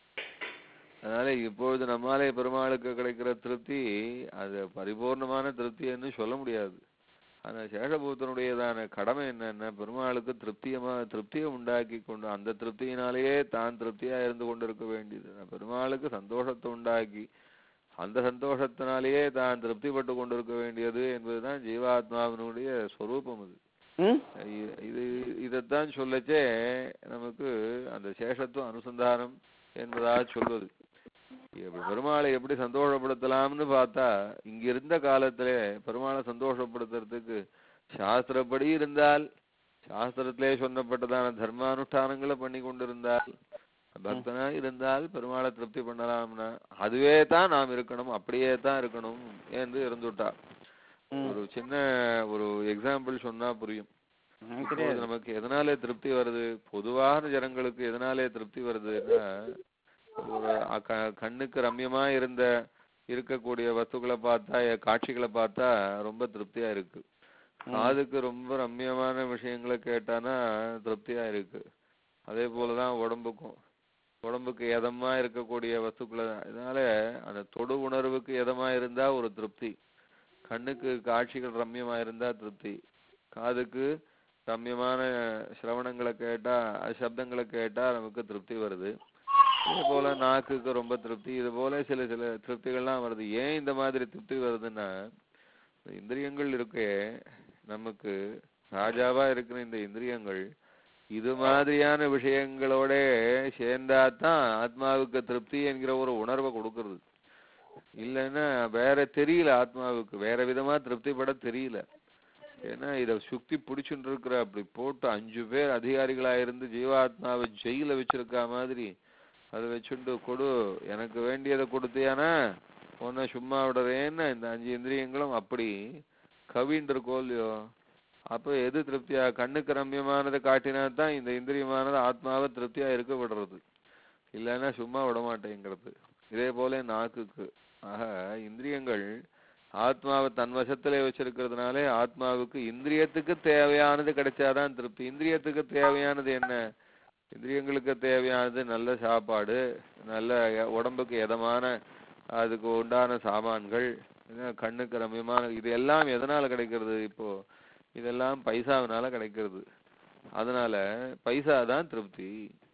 அதனால இப்பொழுது நம்மாலே பெருமாளுக்கு கிடைக்கிற திருப்தி அது பரிபூர்ணமான திருப்தி என்று சொல்ல முடியாது அந்த சேஷபூத்தனுடையதான கடமை என்னன்னா பெருமாளுக்கு திருப்தியமா திருப்தியை உண்டாக்கி கொண்டு அந்த திருப்தியினாலேயே தான் திருப்தியா இருந்து கொண்டிருக்க வேண்டியது நான் பெருமாளுக்கு சந்தோஷத்தை உண்டாக்கி அந்த சந்தோஷத்தினாலேயே தான் திருப்திப்பட்டு கொண்டிருக்க வேண்டியது என்பதுதான் ஜீவாத்மாவினுடைய ஸ்வரூபம் அது ம் இ- இது இதைத்தான் சொல்லச்சே நமக்கு அந்த சேஷத்துவ அனுசந்தானம் என்பதாக சொல்வது இப்ப பெருமாளை எப்படி சந்தோஷப்படுத்தலாம்னு பார்த்தா இங்க இருந்த காலத்திலே பெருமாளை சந்தோஷப்படுத்துறதுக்கு சாஸ்திரப்படி இருந்தால் சாஸ்திரத்திலே சொன்னப்பட்டதான தர்மானுஷ்டானங்களை பண்ணி கொண்டிருந்தால் பக்தனா இருந்தால் பெருமாளை திருப்தி பண்ணலாம்னா அதுவே தான் நாம் இருக்கணும் அப்படியே தான் இருக்கணும் என்று இருந்துட்டா ம். ஒரு சின்ன ஒரு எக்ஸாம்பிள் சொன்னா புரியும் எனக்கு இப்போது தெரியாது நமக்கு எதனாலே திருப்தி வருது பொதுவான ஜனங்களுக்கு எதனாலே திருப்தி வருதுன்னா ஒரு அ- க- கண்ணுக்கு ரம்யமா இருந்த இருக்கக்கூடிய வஸ்துக்களை பார்த்தா எ- காட்சிகளை பார்த்தா ரொம்ப திருப்தியா இருக்கு காதுக்கு ரொம்ப ரம்யமான விஷயங்களை கேட்டானா திருப்தியா இருக்கு அதே போலதான் உடம்புக்கும் உடம்புக்கு எதமா இருக்கக்கூடிய வஸ்துக்களை இதனால அந்த தொடு உணர்வுக்கு எதமா இருந்தா ஒரு திருப்தி கண்ணுக்கு காட்சிகள் ரம்யமா இருந்தா திருப்தி காதுக்கு ரம்யமான சிரவணங்களை கேட்டா சப்தங்களை கேட்டா நமக்கு திருப்தி வருது இது போல நாக்குக்கு ரொம்ப திருப்தி இது போல சில சில திருப்திகள்லாம் வருது ஏன் இந்த மாதிரி திருப்தி வருதுன்னா இந்த இந்திரியங்கள் இருக்கே நமக்கு ராஜாவா இருக்கிற இந்த இந்திரியங்கள் இது மாதிரியான விஷயங்களோட சேர்ந்தாதான் ஆத்மாவுக்கு திருப்தி என்கிற ஒரு உணர்வை கொடுக்கறது இல்லைன்னா வேற தெரியல ஆத்மாவுக்கு வேற விதமா திருப்திப்பட தெரியல ஏன்னா இத சுத்தி பிடிச்சுட்டு இருக்கிற அப்படி போட்டு அஞ்சு பேர் அதிகாரிகளா இருந்து ஜீவாத்மாவை ஜெயில வச்சிருக்கா மாதிரி அதை வச்சுட்டு கொடு எனக்கு வேண்டியதை கொடுத்தியானா உன்னை சும்மா விடுறேன்னு இந்த அஞ்சு இந்திரியங்களும் அப்படி கவின்னு இருக்கோ இல்லையோ அப்போ எது திருப்தியா கண்ணுக்கு ரம்யமானதை காட்டினா தான் இந்த இந்திரியமானது ஆத்மாவை திருப்தியா இருக்க விடுறது இல்லைன்னா சும்மா விட மாட்டேங்கிறது இதே போல நாக்குக்கு ஆக இந்திரியங்கள் ஆத்மாவை தன் வசத்திலே வச்சிருக்கிறதுனாலே ஆத்மாவுக்கு இந்திரியத்துக்கு தேவையானது கிடைச்சாதான் திருப்தி இந்திரியத்துக்கு தேவையானது என்ன இந்திரியங்களுக்கு தேவையானது நல்ல சாப்பாடு நல்ல எ- உடம்புக்கு எதமான அதுக்கு உண்டான சாமான்கள் என்ன கண்ணுக்கு ரம்யமான இது எல்லாம் எதனால கிடைக்கிறது இப்போ இதெல்லாம் பைசாவினால கிடைக்கிறது அதனால பைசா தான் திருப்தி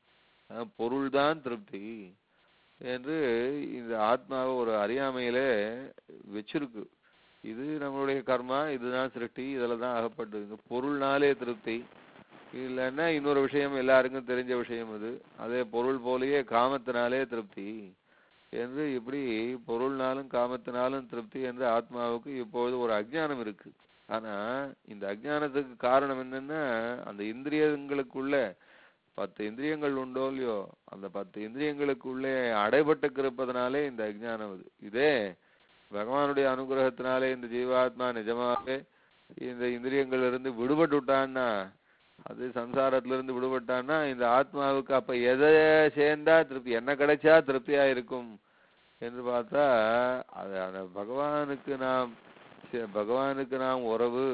அஹ் பொருள் தான் திருப்தி என்று இந்த ஆத்மாவை ஒரு அறியாமையிலே வச்சிருக்கு இது நம்மளுடைய கர்மா இதுதான் சிருஷ்டி இதுல தான் அகப்பட்டு இந்த பொருள்னாலே திருப்தி இல்லைன்னா இன்னொரு விஷயம் எல்லாருக்கும் தெரிஞ்ச விஷயம் இது அதே பொருள் போலயே காமத்தினாலே திருப்தி என்று இப்படி பொருள்னாலும் காமத்தினாலும் திருப்தி என்று ஆத்மாவுக்கு இப்பொழுது ஒரு அஜ்ஞானம் இருக்கு ஆனா இந்த அஜ்ஞானத்துக்கு காரணம் என்னன்னா அந்த இந்திரியங்களுக்குள்ள பத்து இந்திரியங்கள் உண்டோ இல்லையோ அந்த பத்து இந்திரியங்களுக்குள்ளே அடைபட்டு இருப்பதனாலே இந்த அஜ்ஞானம் இது இதே பகவானுடைய அனுகிரகத்தினாலே இந்த ஜீவாத்மா நிஜமாவே இந்த இந்திரியங்கள்ல இருந்து விடுபட்டு விட்டான்னா அது சம்சாரத்துல இருந்து விடுபட்டான்னா இந்த ஆத்மாவுக்கு அப்ப எதை சேர்ந்தா திருப்தி என்ன கிடைச்சா திருப்தியா இருக்கும் என்று பார்த்தா அது அந்த பகவானுக்கு நாம் சே- பகவானுக்கு நாம் உறவு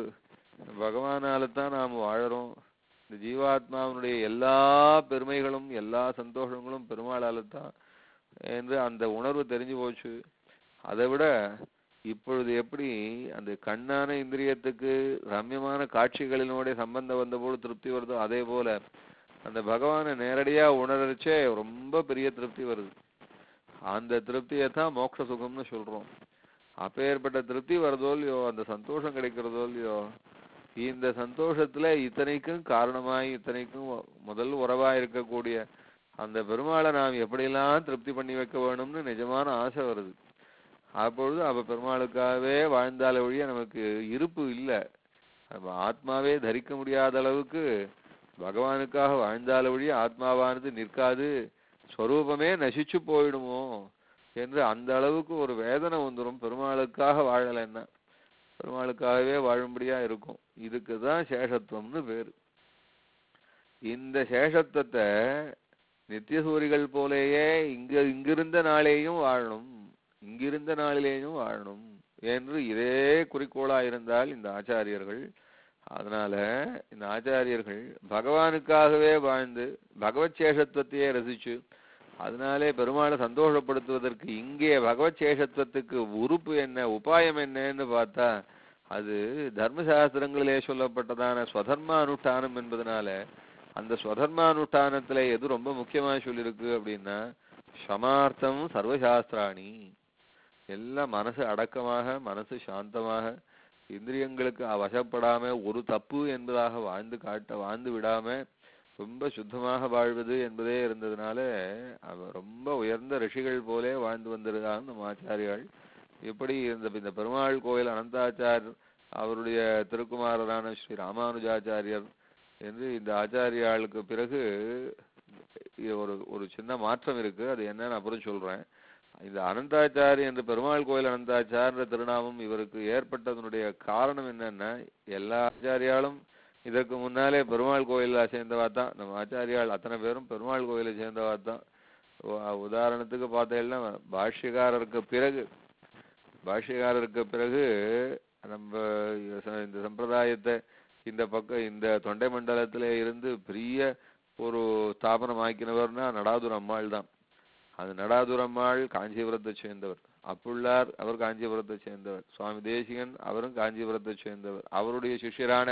பகவானால தான் நாம் வாழறோம் இந்த ஜீவாத்மாவினுடைய எல்லா பெருமைகளும் எல்லா சந்தோஷங்களும் பெருமாளால தான் என்று அந்த உணர்வு தெரிஞ்சு போச்சு அதை விட இப்பொழுது எப்படி அந்த கண்ணான இந்திரியத்துக்கு ரம்யமான காட்சிகளினோட சம்பந்தம் வந்தபோது திருப்தி வருதோ அதே போல அந்த பகவானை நேரடியா உணரச்சே ரொம்ப பெரிய திருப்தி வருது அந்த திருப்தியை தான் மோட்ச சுகம்னு சொல்றோம் அப்பேற்பட்ட திருப்தி வருதோ இல்லையோ அந்த சந்தோஷம் கிடைக்கிறதோ இல்லையோ இந்த சந்தோஷத்துல இத்தனைக்கும் காரணமாய் இத்தனைக்கும் ஒ- முதல் உறவா இருக்கக்கூடிய அந்த பெருமாளை நாம் எப்படியெல்லாம் திருப்தி பண்ணி வைக்க வேணும்னு நிஜமான ஆசை வருது அப்பொழுது அப்ப பெருமாளுக்காகவே வாழ்ந்தால ஒழிய நமக்கு இருப்பு இல்லை நம்ம ஆத்மாவே தரிக்க முடியாத அளவுக்கு பகவானுக்காக வாழ்ந்தால ஒழிய ஆத்மாவானது நிற்காது ஸ்வரூபமே நசிச்சு போயிடுமோ என்று அந்த அளவுக்கு ஒரு வேதனை வந்துடும் பெருமாளுக்காக வாழலைன்னா பெருமாளுக்காகவே வாழும்படியா இருக்கும் இதுக்கு தான் சேஷத்துவம்னு பேரு இந்த சேஷத்துவத்தை நித்தியசூரிகள் போலேயே இங்க இங்கிருந்த நாளேயும் வாழணும் இங்கிருந்த நாளிலேயும் வாழணும் என்று இதே குறிக்கோளா இருந்தால் இந்த ஆச்சாரியர்கள் அதனால இந்த ஆச்சாரியர்கள் பகவானுக்காகவே வாழ்ந்து பகவத் சேஷத்துவத்தையே ரசிச்சு அதனாலே பெருமாளை சந்தோஷப்படுத்துவதற்கு இங்கே பகவத் சேஷத்துவத்துக்கு உறுப்பு என்ன உபாயம் என்னன்னு பார்த்தா அது தர்மசாஸ்திரங்களிலே சொல்லப்பட்டதான ஸ்வதர்ம அனுஷ்டானம் என்பதனால அந்த ஸ்வதர்ம அனுஷ்டானத்துல எது ரொம்ப முக்கியமா சொல்லியிருக்கு அப்படின்னா சமார்த்தம் சர்வசாஸ்திராணி எல்லாம் மனசு அடக்கமாக மனசு சாந்தமாக இந்திரியங்களுக்கு வசப்படாம ஒரு தப்பு என்பதாக வாழ்ந்து காட்ட வாழ்ந்து விடாம ரொம்ப சுத்தமாக வாழ்வது என்பதே இருந்ததுனால அவ ரொம்ப உயர்ந்த ரிஷிகள் போலே வாழ்ந்து வந்திருக்காங்க நம்ம ஆச்சாரியாள் எப்படி இந்த இந்த பெருமாள் கோயில் அனந்தாச்சார் அவருடைய திருக்குமாரரான ஸ்ரீ ராமானுஜாச்சாரியர் என்று இந்த ஆச்சாரியாளுக்கு பிறகு இது ஒரு ஒரு சின்ன மாற்றம் இருக்கு அது என்னன்னு அப்புறம் சொல்றேன் இந்த அனந்தாச்சாரி என்ற பெருமாள் கோயில் அனந்தாச்சார்ன்ற திருநாமம் இவருக்கு ஏற்பட்டதனுடைய காரணம் என்னன்னா எல்லா ஆச்சாரியாலும் இதற்கு முன்னாலே பெருமாள் கோயில சேர்ந்தவா தான் நம்ம ஆச்சாரியால் அத்தனை பேரும் பெருமாள் கோயிலை சேர்ந்தவா தான் உ- உதாரணத்துக்கு பார்த்தீங்கன்னா பாஷ்யக்காரருக்கு பிறகு பாஷ்யக்காரருக்கு பிறகு நம்ம ச- இந்த சம்பிரதாயத்தை இந்த பக்கம் இந்த தொண்டை மண்டலத்திலே இருந்து பெரிய ஒரு ஸ்தாபனம் ஆக்கினவர்னா நடாதுர் அம்மாள் தான் அது நடாதுர் அம்மாள் காஞ்சிபுரத்தை சேர்ந்தவர் அப்புள்ளார் அவர் காஞ்சிபுரத்தை சேர்ந்தவர் சுவாமி தேசிகன் அவரும் காஞ்சிபுரத்தை சேர்ந்தவர் அவருடைய சிஷ்யரான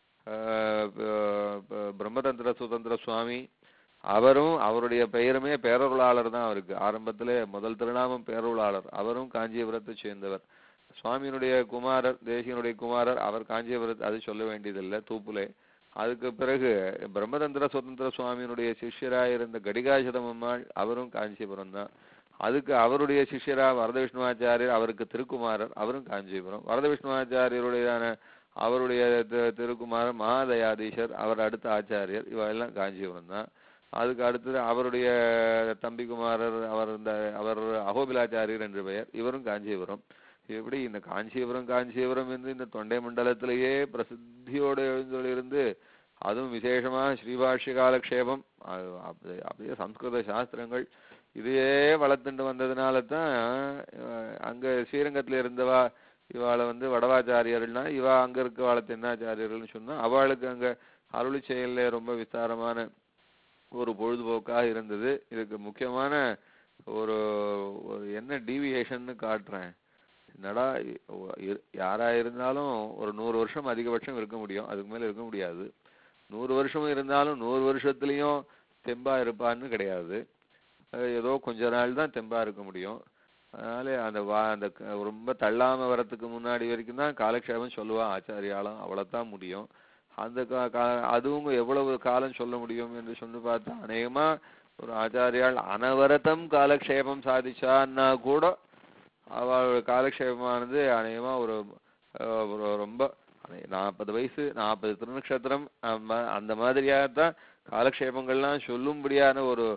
ஆஹ் ப- ப- பிரம்மதந்திர சுதந்திர சுவாமி அவரும் அவருடைய பெயருமே பேரருளாளர் தான் அவருக்கு ஆரம்பத்திலே முதல் திருநாமம் பேரருளாளர் அவரும் காஞ்சிபுரத்தை சேர்ந்தவர் சுவாமியினுடைய குமாரர் தேசியனுடைய குமாரர் அவர் காஞ்சிபுரத்து அது சொல்ல வேண்டியதில்லை தூப்புலே அதுக்கு பிறகு பிரம்மதந்திர சுதந்திர சுவாமியினுடைய சிஷ்யராக இருந்த கடிகாசதம் அம்மாள் அவரும் காஞ்சிபுரம் தான் அதுக்கு அவருடைய சிஷ்யரா வரத விஷ்ணுவாச்சாரியர் அவருக்கு திருக்குமாரர் அவரும் காஞ்சிபுரம் வரத விஷ்ணுவாச்சாரியருடையதான அவருடைய தி- திருக்குமாரர் மகாதயாதீஷர் அவர் அடுத்த ஆச்சாரியர் இவ எல்லாம் காஞ்சிபுரம் தான் அதுக்கு அடுத்தது அவருடைய தம்பி குமாரர் அவர் இந்த அவர் அகோபிலாச்சாரியர் என்று பெயர் இவரும் காஞ்சிபுரம் இப்படி இந்த காஞ்சிபுரம் காஞ்சிபுரம் என்று இந்த தொண்டை மண்டலத்திலேயே பிரசித்தியோடு எழுந்தொழிருந்து அதுவும் விசேஷமா ஸ்ரீபாஷ்ய காலக்ஷேபம் அது அப்படி- அப்படியே சம்ஸ்கிருத சாஸ்திரங்கள் இதையே வளர்த்துட்டு வந்ததுனால தான் அஹ், அங்க ஸ்ரீரங்கத்துல இருந்தவா இவாளை வந்து வடவாச்சாரியர்கள்னா இவா அங்க இருக்க வாழ தென்னாச்சாரியர்கள்னு சொன்னா அவளுக்கு அங்க அருளி செயல்ல ரொம்ப விஸ்தாரமான ஒரு பொழுதுபோக்காக இருந்தது இதுக்கு முக்கியமான ஒரு ஒரு என்ன டீவியேஷன்னு காட்டுறேன் என்னடா இ- ஒ- இரு- யாரா இருந்தாலும் ஒரு நூறு வருஷம் அதிகபட்சம் இருக்க முடியும் அதுக்கு மேல இருக்க முடியாது நூறு வருஷம் இருந்தாலும் நூறு வருஷத்துலயும் தெம்பா இருப்பான்னு கிடையாது அஹ் ஏதோ கொஞ்ச நாள் தான் தெம்பா இருக்க முடியும் அதனால அந்த வா அந்த க- ரொம்ப தள்ளாம வரத்துக்கு முன்னாடி வரைக்கும் தான் காலக்ஷேபம் சொல்லுவா ஆச்சாரியாலும் அவ்வளவுதான் முடியும் அந்த கா- கா- அதுவும் எவ்வளவு காலம் சொல்ல முடியும் என்று சொல்லி பார்த்தா அநேகமா ஒரு ஆச்சாரியால் அனவரதம் காலக்ஷேபம் சாதிச்சான்னா கூட அவளோட காலக்ஷேபமானது அநேகமா ஒரு அஹ், ஒரு ரொம்ப நாற்பது வயசு நாற்பது திருநக்ஷத்திரம் அந்த- அந்த மாதிரியாக தான் காலக்ஷேபங்கள்லாம் சொல்லும்படியான ஒரு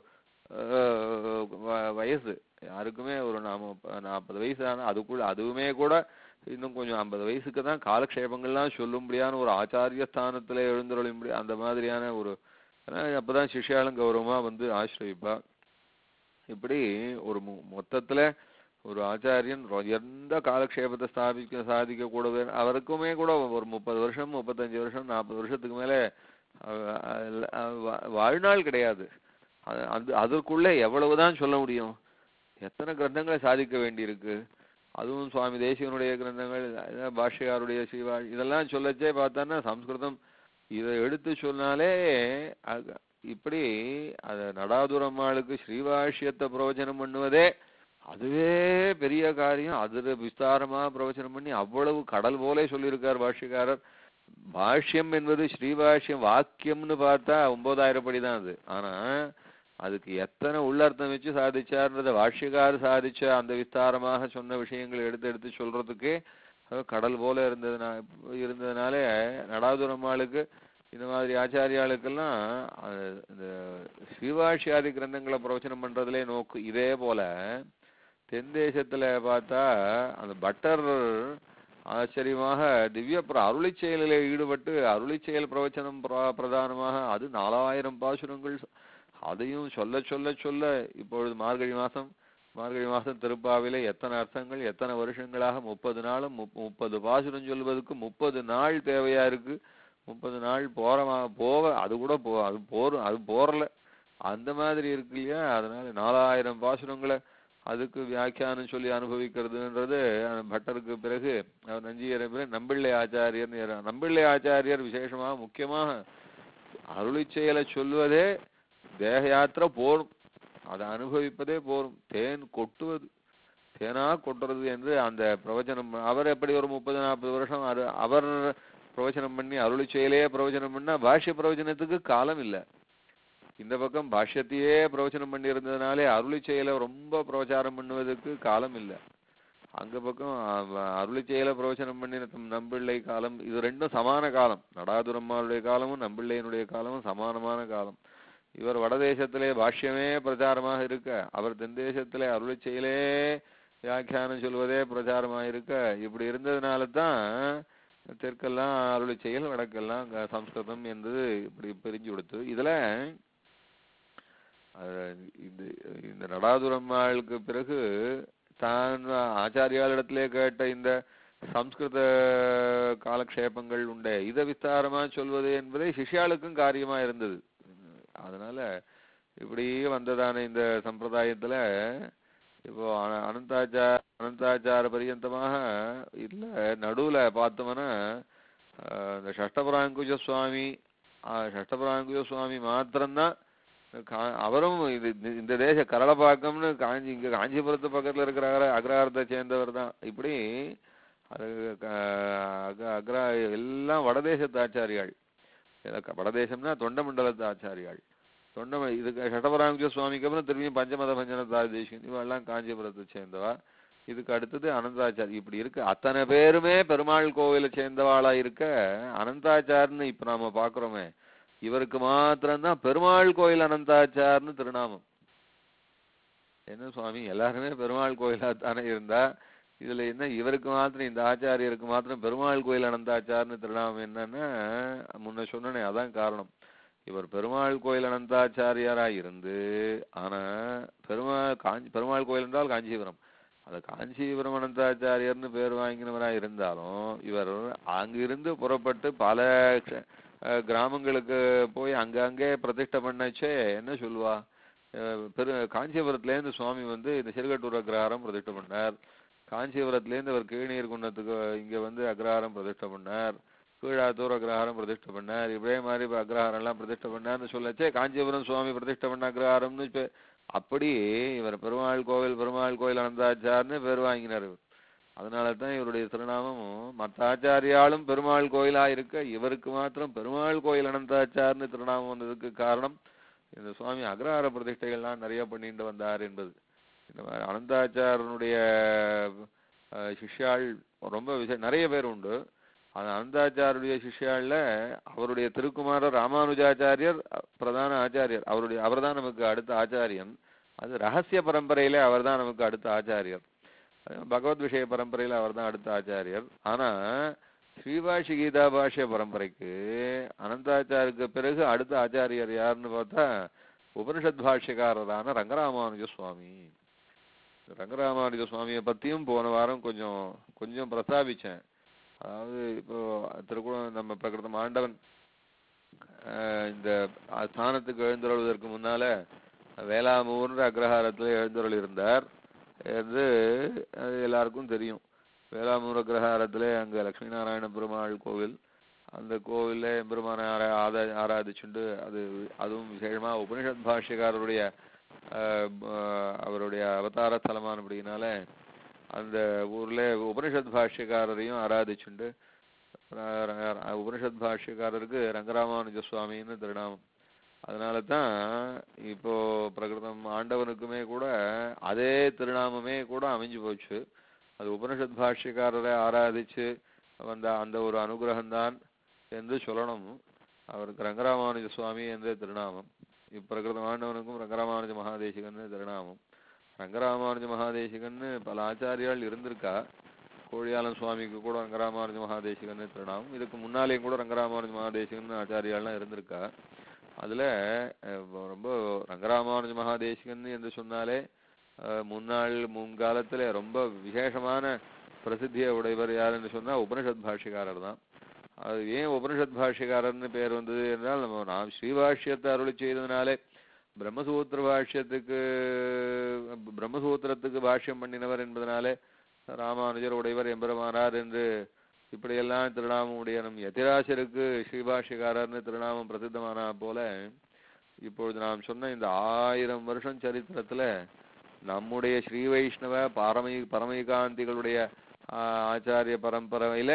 அஹ், வ- வயசு யாருக்குமே ஒரு நாம நாற்பது வயசு ஆனா அதுக்குள்ள அதுவுமே கூட இன்னும் கொஞ்சம் ஐம்பது வயசுக்கு தான் காலக்ஷேபங்கள்லாம் சொல்லும்படியான ஒரு ஆச்சாரிய ஸ்தானத்துல எழுந்தருளும்படி அந்த மாதிரியான ஒரு ஏன்னா அப்பதான் சிஷ்யாலும் கௌரவமா வந்து ஆசிரயிப்பா இப்படி ஒரு மொ- மொத்தத்துல ஒரு ஆச்சாரியன் ரொ- எந்த காலக்ஷேபத்தை ஸ்தாபிக்க சாதிக்க கூடவே அவருக்குமே கூட ஒரு முப்பது வருஷம் முப்பத்தஞ்சு வருஷம் நாற்பது வருஷத்துக்கு மேல அஹ், அஹ், அஹ், வா- வாழ்நாள் கிடையாது அது அது அதற்குள்ள எவ்வளவுதான் சொல்ல முடியும் எத்தனை கிரந்தங்களை சாதிக்க வேண்டியிருக்கு அதுவும் சுவாமி தேசிகனுடைய கிரந்தங்கள் அஹ், பாஷ்யக்காருடைய ஸ்ரீவா இதெல்லாம் சொல்லச்சே பார்த்தான்னா சம்ஸ்கிருதம் இதை எடுத்து சொன்னாலே அது- இப்படி அத நடாதுரம்மாளுக்கு ஸ்ரீபாஷ்யத்தை பிரவச்சனம் பண்ணுவதே அதுவே பெரிய காரியம் அதுல விஸ்தாரமா பிரவச்சனம் பண்ணி அவ்வளவு கடல் போலே சொல்லியிருக்கார் பாஷ்யக்காரர் பாஷ்யம் என்பது ஸ்ரீபாஷ்யம் வாக்கியம்னு பார்த்தா ஒன்பதாயிரம் படி தான் அது ஆனா அதுக்கு எத்தனை உள்ளர்த்தம் வச்சு சாதிச்சார்ன்றத பாஷ்யக்காரர் சாதிச்ச அந்த விஸ்தாரமாக சொன்ன விஷயங்களை எடுத்து எடுத்து சொல்றதுக்கே அது கடல் போல இருந்ததுனா இருந்ததுனால நடாதுரம்மாளுக்கு இந்த மாதிரி ஆச்சாரியாளுக்கெல்லாம் அது இந்த ஸ்ரீபாஷ்யாதி கிரந்தங்களை பிரவச்சனம் பண்றதுலே நோக்கு இதே போல தென் தேசத்துல பார்த்தா அந்த பட்டர் ஆச்சரியமாக திவ்ய பிர அருளிச் செயலிலே ஈடுபட்டு அருளிச் செயல் பிரவச்சனம் பிர- பிரதானமாக அது நாலாயிரம் பாசுரங்கள் அதையும் சொல்ல சொல்ல சொல்ல இப்பொழுது மார்கழி மாசம் மார்கழி மாசம் திருப்பாவிலே எத்தனை அர்த்தங்கள் எத்தனை வருஷங்களாக முப்பது நாளும் முப்- முப்பது பாசுரம் சொல்வதற்கு முப்பது நாள் தேவையா இருக்கு முப்பது நாள் போறமா போக அது கூட போ அது போரும் அது போறல அந்த மாதிரி இருக்கு இல்லையா அதனால நாலாயிரம் பாசுரங்களை அதுக்கு வியாக்கியானம் சொல்லி அனுபவிக்கிறதுன்றது அந்த பட்டருக்கு பிறகு அவர் நஞ்சியரை பிறகு நம்பிள்ளை ஆச்சாரியர்னு ஏற- நம்பிள்ளை ஆச்சாரியர் விசேஷமாக முக்கியமாக அருளிச் செயலை சொல்வதே தேக யாத்திரை போரும் அதை அனுபவிப்பதே போரும் தேன் கொட்டுவது தேனா கொட்டுறது என்று அந்த பிரவச்சனம் அவர் எப்படி ஒரு முப்பது நாற்பது வருஷம் அது அவர் பிரவச்சனம் பண்ணி அருளிச் செயலையே பிரவச்சனம் பண்ணா பாஷ்ய பிரவச்சனத்துக்கு காலம் இல்லை இந்த பக்கம் பாஷ்யத்தையே பிரவச்சனம் பண்ணி இருந்ததுனாலே அருளிச் செயலை ரொம்ப பிரச்சாரம் பண்ணுவதற்கு காலம் இல்லை அங்க பக்கம் அவ- அருளிச் செயலை பிரவச்சனம் பண்ணி நம் நம்பிள்ளை காலம் இது ரெண்டும் சமான காலம் நடாதுரம்மாளுடைய காலமும் நம்பிள்ளையனுடைய காலமும் சமானமான காலம் இவர் வடதேசத்திலே பாஷ்யமே பிரச்சாரமாக இருக்க அவர் தென் தேசத்திலே அருளிச் செயலே வியாக்கியானம் சொல்வதே பிரச்சாரமாக இருக்க இப்படி இருந்ததுனால தான் தெற்கெல்லாம் அருளிச் செயல் வடக்கெல்லாம் க- சம்ஸ்கிருதம் என்பது இப்படி பிரிஞ்சு கொடுத்து இதுல அஹ் இது இந்த நடாதுரம்மாளுக்கு பிறகு தான் ஆச்சாரியாளிடத்திலே கேட்ட இந்த சம்ஸ்கிருத காலக்ஷேபங்கள் உண்டே இதை விஸ்தாரமா சொல்வது என்பதே சிஷ்யாளுக்கும் காரியமா இருந்தது அதனால இப்படி வந்ததான இந்த சம்பிரதாயத்துல இப்போ அன- அனந்தாச்சார அனந்தாச்சார பரியந்தமாக இல்ல நடுவுல பார்த்தோம்னா அஹ், இந்த ஷஷ்டபராங்குஜ சுவாமி அஹ், ஷஷ்டபராங்குஜ சுவாமி மாத்திரம்தான் கா- அவரும் இது இந்த- இந்த தேச கரளப்பாக்கம்னு காஞ்சி இங்க காஞ்சிபுரத்து பக்கத்துல இருக்கிற அக்ர- அக்ரஹாரத்தை சேர்ந்தவர் தான் இப்படி அது க- அக- அக்ரா எல்லாம் வடதேசத்து ஆச்சாரியாள் இல்ல, க- வடதேசம்னா தொண்டமண்டலத்து ஆச்சாரியாள் தொண்ட இதுக்கு ஷடபராமஜ சுவாமிக்கு அப்புறம் திரும்பியும் பஞ்சமத பஞ்சனத்தாரி தேசிகன் இவெல்லாம் காஞ்சிபுரத்தை சேர்ந்தவா இதுக்கு அடுத்தது அனந்தாச்சார் இப்படி இருக்கு அத்தனை பேருமே பெருமாள் கோவிலை சேர்ந்தவாளா இருக்க அனந்தாச்சார்னு இப்ப நாம பாக்குறோமே இவருக்கு மாத்திரம்தான் பெருமாள் கோயில் அனந்தாச்சார்னு திருநாமம் என்ன சுவாமி எல்லாருமே பெருமாள் கோயிலா தானே இருந்தா இதுல என்ன இவருக்கு மாத்திரம் இந்த ஆச்சாரியருக்கு மாத்திரம் பெருமாள் கோயில் அனந்தாச்சார்னு திருநாமம் என்னன்னா முன்ன சொன்னனே அதான் காரணம் இவர் பெருமாள் கோயில் அனந்தாச்சாரியாரா இருந்து ஆனா பெருமாள் காஞ்சி பெருமாள் கோயில் என்றால் காஞ்சிபுரம் அந்த காஞ்சிபுரம் அனந்தாச்சாரியர்னு பேர் வாங்கினவரா இருந்தாலும் இவர் அங்கிருந்து புறப்பட்டு பல க்ஷ- அஹ் கிராமங்களுக்கு போய் அங்கங்கே பிரதிஷ்டை பண்ணச்சே என்ன சொல்லுவா அஹ் பெரு காஞ்சிபுரத்துலேருந்து சுவாமி வந்து இந்த சிறுகட்டூர் அக்ரஹாரம் பிரதிஷ்டை பண்ணார் காஞ்சிபுரத்துலேருந்து அவர் கீழ்நீர் குன்னத்துக்கு இங்க வந்து அக்ரஹாரம் பிரதிஷ்டை பண்ணார் கீழாத்தூர் அக்ரஹாரம் பிரதிஷ்டை பண்ணார் இப்படியே மாதிரி இப்ப அக்ரஹாரம் எல்லாம் பிரதிஷ்டை பண்ணார்னு சொல்லச்சே காஞ்சிபுரம் சுவாமி பிரதிஷ்டை பண்ண அக்ரஹாரம்னு இப்ப அப்படி இவர் பெருமாள் கோவில் பெருமாள் கோயில் அனந்தாச்சார்னு பேர் வாங்கினார் இவர் அதனால தான் இவருடைய திருநாமம் மற்ற ஆச்சாரியாலும் பெருமாள் கோயிலா இருக்க இவருக்கு மாத்திரம் பெருமாள் கோயில் அனந்தாச்சார்னு திருநாமம் வந்ததுக்கு காரணம் இந்த சுவாமி அக்ரஹார பிரதிஷ்டைகள்லாம் நிறைய பண்ணிட்டு வந்தார் என்பது இந்த மாதிரி அனந்தாச்சாரனுடைய அஹ், சிஷ்யாள் ரொம்ப விசே நிறைய பேர் உண்டு அந்த அனந்தாச்சாருடைய சிஷ்யாள்ல அவருடைய திருக்குமாரர் ராமானுஜாச்சாரியர் அஹ், பிரதான ஆச்சாரியர் அவருடைய அவர்தான் நமக்கு அடுத்த ஆச்சாரியன் அது ரகசிய பரம்பரையில அவர்தான் நமக்கு அடுத்த ஆச்சாரியர் அஹ் பகவத் விஷய பரம்பரையில அவர்தான் அடுத்த ஆச்சாரியர் ஆனா ஸ்ரீபாஷி கீதா பாஷ்ய பரம்பரைக்கு அனந்தாச்சாருக்கு பிறகு அடுத்த ஆச்சாரியர் யாருன்னு பார்த்தா உபனிஷத் பாஷ்யக்காரரான ரங்கராமானுஜ சுவாமி ரங்கராமானுஜ சுவாமியை பத்தியும் போன வாரம் கொஞ்சம் கொஞ்சம் பிரஸ்தாபிச்சேன் அதாவது இப்போ திருக்குளம் நம்ம பிரகிருதம் ஆண்டவன் அஹ் இந்த ஸ்தானத்துக்கு எழுந்தருள்வதற்கு முன்னால வேளாமூர்ன்ற அக்ரஹாரத்துல எழுந்தருள் இருந்தார் என்று அது எல்லாருக்கும் தெரியும் வேளாமூர் அக்ரஹாரத்திலே அங்க லட்சுமி நாராயண பெருமாள் கோவில் அந்த கோவில்ல எம்பெருமான ஆரா ஆதா ஆராதிச்சுண்டு அது அதுவும் விசேஷமா உபனிஷத் பாஷ்யக்காரருடைய அஹ், ப- அவருடைய அவதார ஸ்தலமானபடியினால அந்த ஊர்ல உபனிஷத் பாஷ்யக்காரரையும் ஆராதிச்சுண்டு ர- ர- உபனிஷத் பாஷ்யக்காரருக்கு ரங்கராமானுஜ சுவாமின்னு திருநாமம் அதனால தான் இப்போ பிரகிருதம் ஆண்டவனுக்குமே கூட அதே திருநாமமே கூட அமைஞ்சு போச்சு அது உபனிஷத் பாஷ்யக்காரரை ஆராதிச்சு வந்த அந்த ஒரு அனுகிரகம்தான் என்று சொல்லணும் அவருக்கு ரங்கராமானுஜ சுவாமி என்ற திருநாமம் இப்பிரகிருதம் ஆண்டவனுக்கும் ரங்கராமானுஜ மகாதேசிகன்னு திருநாமம் ரங்கராமானுஜ மகாதேசிகன்னு பல ஆச்சாரியால் இருந்திருக்கா கோழியாளன் சுவாமிக்கு கூட ரங்கராமானுஜ மகாதேசிகன்னு திருநாமம் இதுக்கு முன்னாலேயும் கூட ரங்கராமானுஜ மகாதேசிகன்னு ஆச்சாரியாலாம் இருந்திருக்கா அதுல அஹ், ரொம்ப ரங்கராமானுஜ மகாதேசிகன் என்று சொன்னாலே அஹ், முன்னாள் முன்காலத்துல ரொம்ப விசேஷமான பிரசித்தியை உடையவர் யார் என்று சொன்னா உபனிஷத் பாஷ்யக்காரர் தான் அது ஏன் உபனிஷத் பாஷ்யக்காரர்னு பேர் வந்தது என்றால் நம்ம நாம் ஸ்ரீபாஷ்யத்தை அருளி செய்ததுனாலே பிரம்மசூத்திர பாஷ்யத்துக்கு பிரம்மசூத்திரத்துக்கு பாஷ்யம் பண்ணினவர் என்பதனாலே ராமானுஜர் உடையவர் எம்பெருமானார் என்று இப்படியெல்லாம் திருநாமம் உடைய நம் யதிராசருக்கு ஸ்ரீபாஷ்யக்காரர்னு திருநாமம் பிரசித்தமான போல இப்பொழுது நாம் சொன்ன இந்த ஆயிரம் வருஷம் சரித்திரத்துல நம்முடைய ஸ்ரீ வைஷ்ணவ பாரமை பரமைகாந்திகளுடைய ஆ, ஆச்சாரிய பரம்பரையில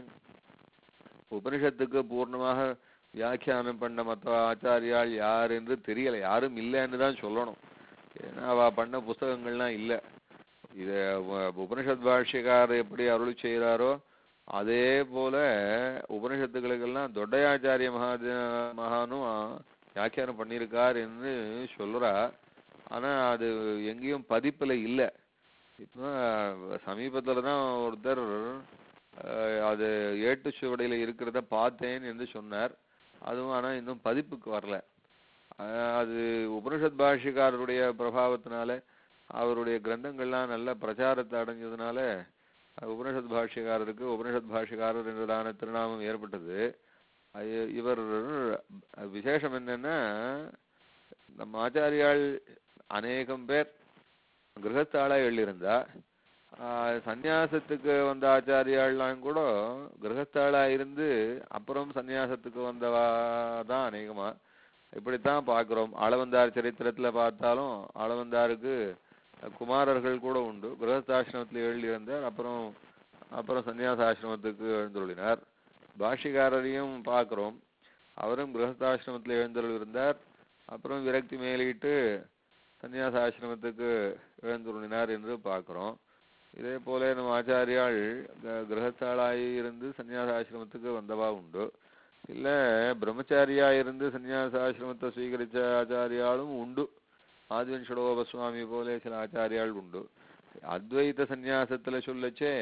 உபனிஷத்துக்கு பூர்ணமாக வியாக்கியானம் பண்ண மற்ற ஆச்சாரியால் யார் என்று தெரியல யாரும் இல்லைன்னு தான் சொல்லணும் ஏன்னா அவ பண்ண புஸ்தகங்கள்லாம் இல்லை இது உ- உபனிஷத் பாஷ்யக்காரர் எப்படி அருள் செய்கிறாரோ அதே போல உபனிஷத்துகளுக்கெல்லாம் தொட்டையாச்சாரிய மகாத மகானும் வியாக்கியானம் பண்ணியிருக்கார் என்று சொல்றா ஆனா அது எங்கேயும் பதிப்புல இல்லை இப்போ சமீபத்துல தான் ஒருத்தர் அஹ், அது ஏட்டு சுவடியில இருக்கிறத பார்த்தேன் என்று சொன்னார் அதுவும் ஆனா இன்னும் பதிப்புக்கு வரல அஹ், அது உபனிஷத் பாஷ்யக்காரருடைய பிரபாவத்தினால அவருடைய கிரந்தங்கள்லாம் நல்ல பிரச்சாரத்தை அடைஞ்சதுனால அஹ், உபனிஷத் பாஷ்யக்காரருக்கு உபனிஷத் பாஷ்யக்காரர் என்றதான திருநாமம் ஏற்பட்டது அது- இவர் அஹ், விசேஷம் என்னன்னா நம்ம ஆச்சாரியால் அநேகம் பேர் கிரகஸ்தாளா எழுதியிருந்தா ஆஹ் சந்நியாசத்துக்கு வந்த ஆச்சாரியாள்லாம் கூட கிரகஸ்தாளா இருந்து அப்புறம் சந்நியாசத்துக்கு வந்தவா தான் அநேகமா இப்படித்தான் பார்க்கிறோம் ஆளவந்தார் சரித்திரத்துல பார்த்தாலும் ஆளவந்தாருக்கு குமாரர்கள் கூட உண்டு கிரகஸ்தாசிரமத்தில் எழுதியிருந்தார் அப்புறம் அப்புறம் சந்நியாசாசிரமத்துக்கு எழுந்துள்ளினார் பாஷிகாரரையும் பார்க்கிறோம் அவரும் கிரகஸ்தாசிரமத்தில் எழுந்தருள் இருந்தார் அப்புறம் விரக்தி மேலிட்டு சந்நியாச ஆசிரமத்துக்கு எழுந்துருளினார் என்று பார்க்கிறோம் இதே போல நம்ம ஆச்சாரியாள் க- கிரகஸ்தாளாய் இருந்து சந்நியாச ஆசிரமத்துக்கு வந்தவா உண்டு இல்ல பிரம்மச்சாரியா இருந்து சந்நியாச ஆசிரமத்தை ஸ்வீகரிச்ச ஆச்சாரியாலும் உண்டு ஆதிவன் ஷடோப சுவாமி போல சில ஆச்சாரியாள் உண்டு அத்வைத சந்நியாசத்துல சொல்லச்சே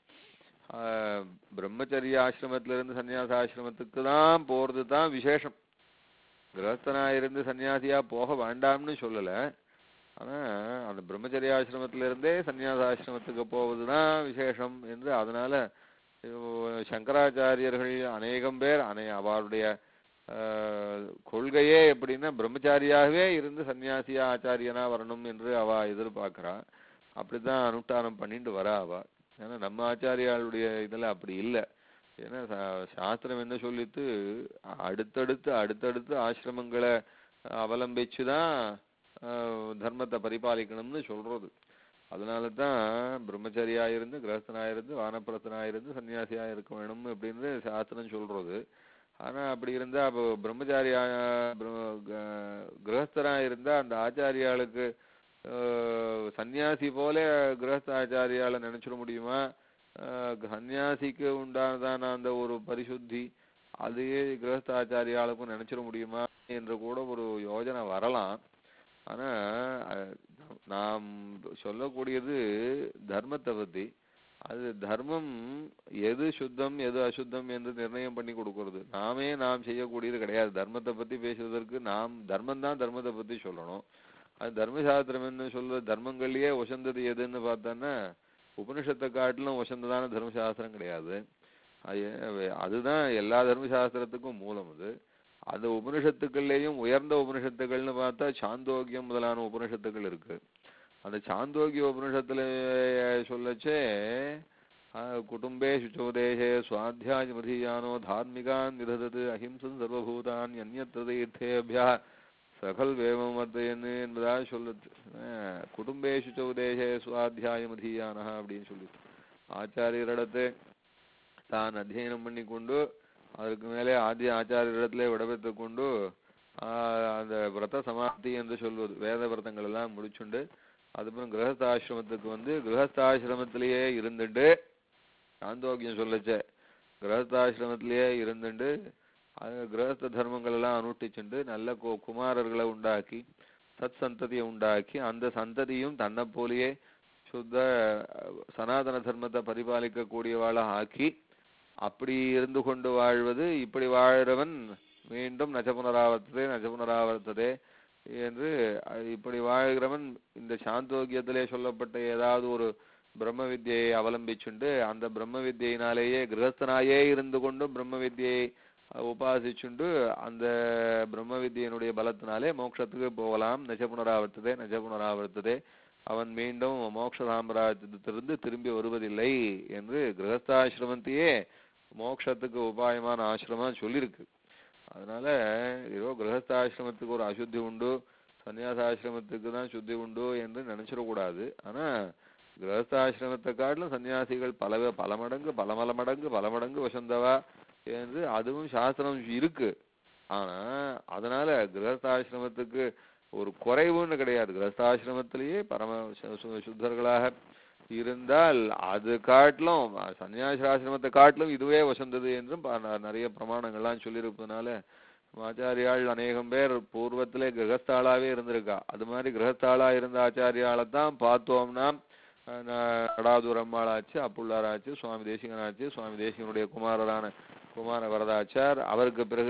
ஆஹ், பிரம்மச்சரிய ஆசிரமத்துல இருந்து சந்நியாச ஆசிரமத்துக்கு தான் போறது தான் விசேஷம் கிரகஸ்தனா இருந்து சன்னியாசியா போக வேண்டாம்னு சொல்லல ஆனா அந்த பிரம்மச்சரிய ஆசிரமத்துல இருந்தே சந்நியாச ஆசிரமத்துக்கு போவதுதான் விசேஷம் என்று அதனால இப்போ சங்கராச்சாரியர்கள் அநேகம் பேர் அனை அவருடைய ஆஹ், கொள்கையே எப்படின்னா பிரம்மச்சாரியாகவே இருந்து சன்னியாசியா ஆச்சாரியனா வரணும் என்று அவ எதிர்பார்க்கிறா அப்படிதான் அனுஷ்டானம் பண்ணிட்டு வரா அவ ஏன்னா நம்ம ஆச்சாரியாளுடைய இதுல அப்படி இல்லை ஏன்னா சா- சாஸ்திரம் என்ன சொல்லித்து அடுத்தடுத்து அடுத்தடுத்து ஆசிரமங்களை அவலம்பிச்சுதான் ஆஹ், தர்மத்தை பரிபாலிக்கணும்னு சொல்றது அதனால தான் பிரம்மச்சரியா இருந்து கிரகஸ்தனா இருந்து வானப்பிரஸ்தனா இருந்து சன்னியாசியா இருக்க வேணும் அப்படின்னு சாஸ்திரம் சொல்றது ஆனா அப்படி இருந்தா அப்போ பிரம்மச்சாரியா பிர- க- கிரகஸ்தரா இருந்தா அந்த ஆச்சாரியாளுக்கு ஆஹ், சன்னியாசி போல கிரகஸ்த ஆச்சாரியால நினைச்சிட முடியுமா ஆஹ், சன்னியாசிக்கு உண்டானதான அந்த ஒரு பரிசுத்தி அதையே கிரகஸ்தாச்சாரியாளுக்கும் நினைச்சிட முடியுமா என்று கூட ஒரு யோஜனை வரலாம் ஆனா அஹ், நாம் சொல்லக்கூடியது தர்மத்தை பத்தி அது தர்மம் எது சுத்தம் எது அசுத்தம் என்று நிர்ணயம் பண்ணி கொடுக்கிறது நாமே நாம் செய்யக்கூடியது கிடையாது தர்மத்தை பத்தி பேசுவதற்கு நாம் தர்மம் தான் தர்மத்தை பத்தி சொல்லணும் அது தர்மசாஸ்திரம் என்ன சொல்ற தர்மங்கள்லயே உசந்தது எதுன்னு பார்த்தோன்னா உபனிஷத்தை காட்டிலும் உசந்ததான தர்மசாஸ்திரம் கிடையாது அது ஏ- அதுதான் எல்லா தர்மசாஸ்திரத்துக்கும் மூலம் அது அந்த உபனிஷத்துக்கள்லேயும் உயர்ந்த உபனிஷத்துக்கள்னு பார்த்தா சாந்தோக்கியம் முதலான உபனிஷத்துக்கள் இருக்கு அந்த சாந்தோக்கிய உபனிஷத்துல சொல்லச்சே ஆஹ், குடும்பே சுச்சோதேசே சுவாத்தியாயமதீயானோ தார்மிகான் நிததது அஹிம்சன் சர்வபூதான் அந்நத்திர தீர்த்தேபியா சகல் வேமமத்தையன்னு என்பதாக சொல்லுது ஆஹ், குடும்பேஷு சௌதேசே சுவாத்தியாயமதீயானஹ அப்படின்னு சொல்லி ஆச்சாரியரிடத்து தான் அத்தியனம் பண்ணி கொண்டு அதற்கு மேலே ஆதி ஆச்சாரியரிடத்திலே விடபெற்று கொண்டு ஆஹ் அந்த விரத சமாப்தி என்று சொல்வது வேத விரதங்கள் எல்லாம் முடிச்சுண்டு அதுக்கப்புறம் கிரகஸ்தாசிரமத்துக்கு வந்து கிரகஸ்தாசிரமத்திலேயே இருந்துட்டு சாந்தோக்கியம் சொல்லச்சே கிரகஸ்தாசிரமத்திலேயே இருந்துட்டு அது கிரகஸ்த தர்மங்கள் எல்லாம் அனுஷ்டிச்சுண்டு நல்ல கு- குமாரர்களை உண்டாக்கி சத் சந்ததியை உண்டாக்கி அந்த சந்ததியும் தன்னை போலயே சுத்த அஹ், சனாதன தர்மத்தை பரிபாலிக்க கூடியவாளா ஆக்கி அப்படி இருந்து கொண்டு வாழ்வது இப்படி வாழ்றவன் மீண்டும் நச்ச புனராவர்த்ததே நச்ச புனராவர்த்ததே என்று அஹ், இப்படி வாழ்கிறவன் இந்த சாந்தோக்கியத்திலே சொல்லப்பட்ட ஏதாவது ஒரு பிரம்ம வித்யை அவலம்பிச்சுண்டு அந்த பிரம்ம வித்யினாலேயே கிரகஸ்தனாயே இருந்து கொண்டு பிரம்ம வித்யை உபாசிச்சுண்டு அந்த பிரம்ம வித்யினுடைய பலத்தினாலே மோட்சத்துக்கு போகலாம் நஜ புனராவர்த்ததே நஜ புனராவர்த்ததே அவன் மீண்டும் மோட்ச சாம்ராஜ்யத்திலிருந்து திரும்பி வருவதில்லை என்று கிரகஸ்தாசிரமத்தையே மோட்சத்துக்கு உபாயமான ஆசிரமம் சொல்லியிருக்கு அதனால ஏதோ கிரகஸ்தாசிரமத்துக்கு ஒரு அசுத்தி உண்டு சன்னியாசாசிரமத்துக்கு தான் சுத்தி உண்டு என்று நினைச்சிடக்கூடாது ஆனா கிரகஸ்தாசிரமத்தை காட்டிலும் சன்னியாசிகள் பல பல மடங்கு பல பல மடங்கு பல மடங்கு வசந்தவா என்று அதுவும் சாஸ்திரம் இருக்கு ஆனா அதனால கிரகஸ்தாசிரமத்துக்கு ஒரு குறைவுன்னு கிடையாது கிரகஸ்தாசிரமத்திலேயே பரம சு- சு- சுத்தர்களாக இருந்தால் அது காட்டிலும் சன்னியாசாசிரமத்தை காட்டிலும் இதுவே வசந்தது என்றும் ப- ந- நிறைய பிரமாணங்கள்லாம் சொல்லியிருப்பதனால ஆச்சாரியாள் அநேகம் பேர் பூர்வத்திலே கிரகஸ்தாளாவே இருந்திருக்கா அது மாதிரி கிரகஸ்தாளா இருந்த ஆச்சாரியாளை தான் பார்த்தோம்னா அஹ், ந- கடாதூரம்மாள் ஆச்சு அப்புள்ளார் ஆச்சு சுவாமி தேசிகன் ஆச்சு சுவாமி தேசிகனுடைய குமாரரான குமார வரதாச்சார் அவருக்கு பிறகு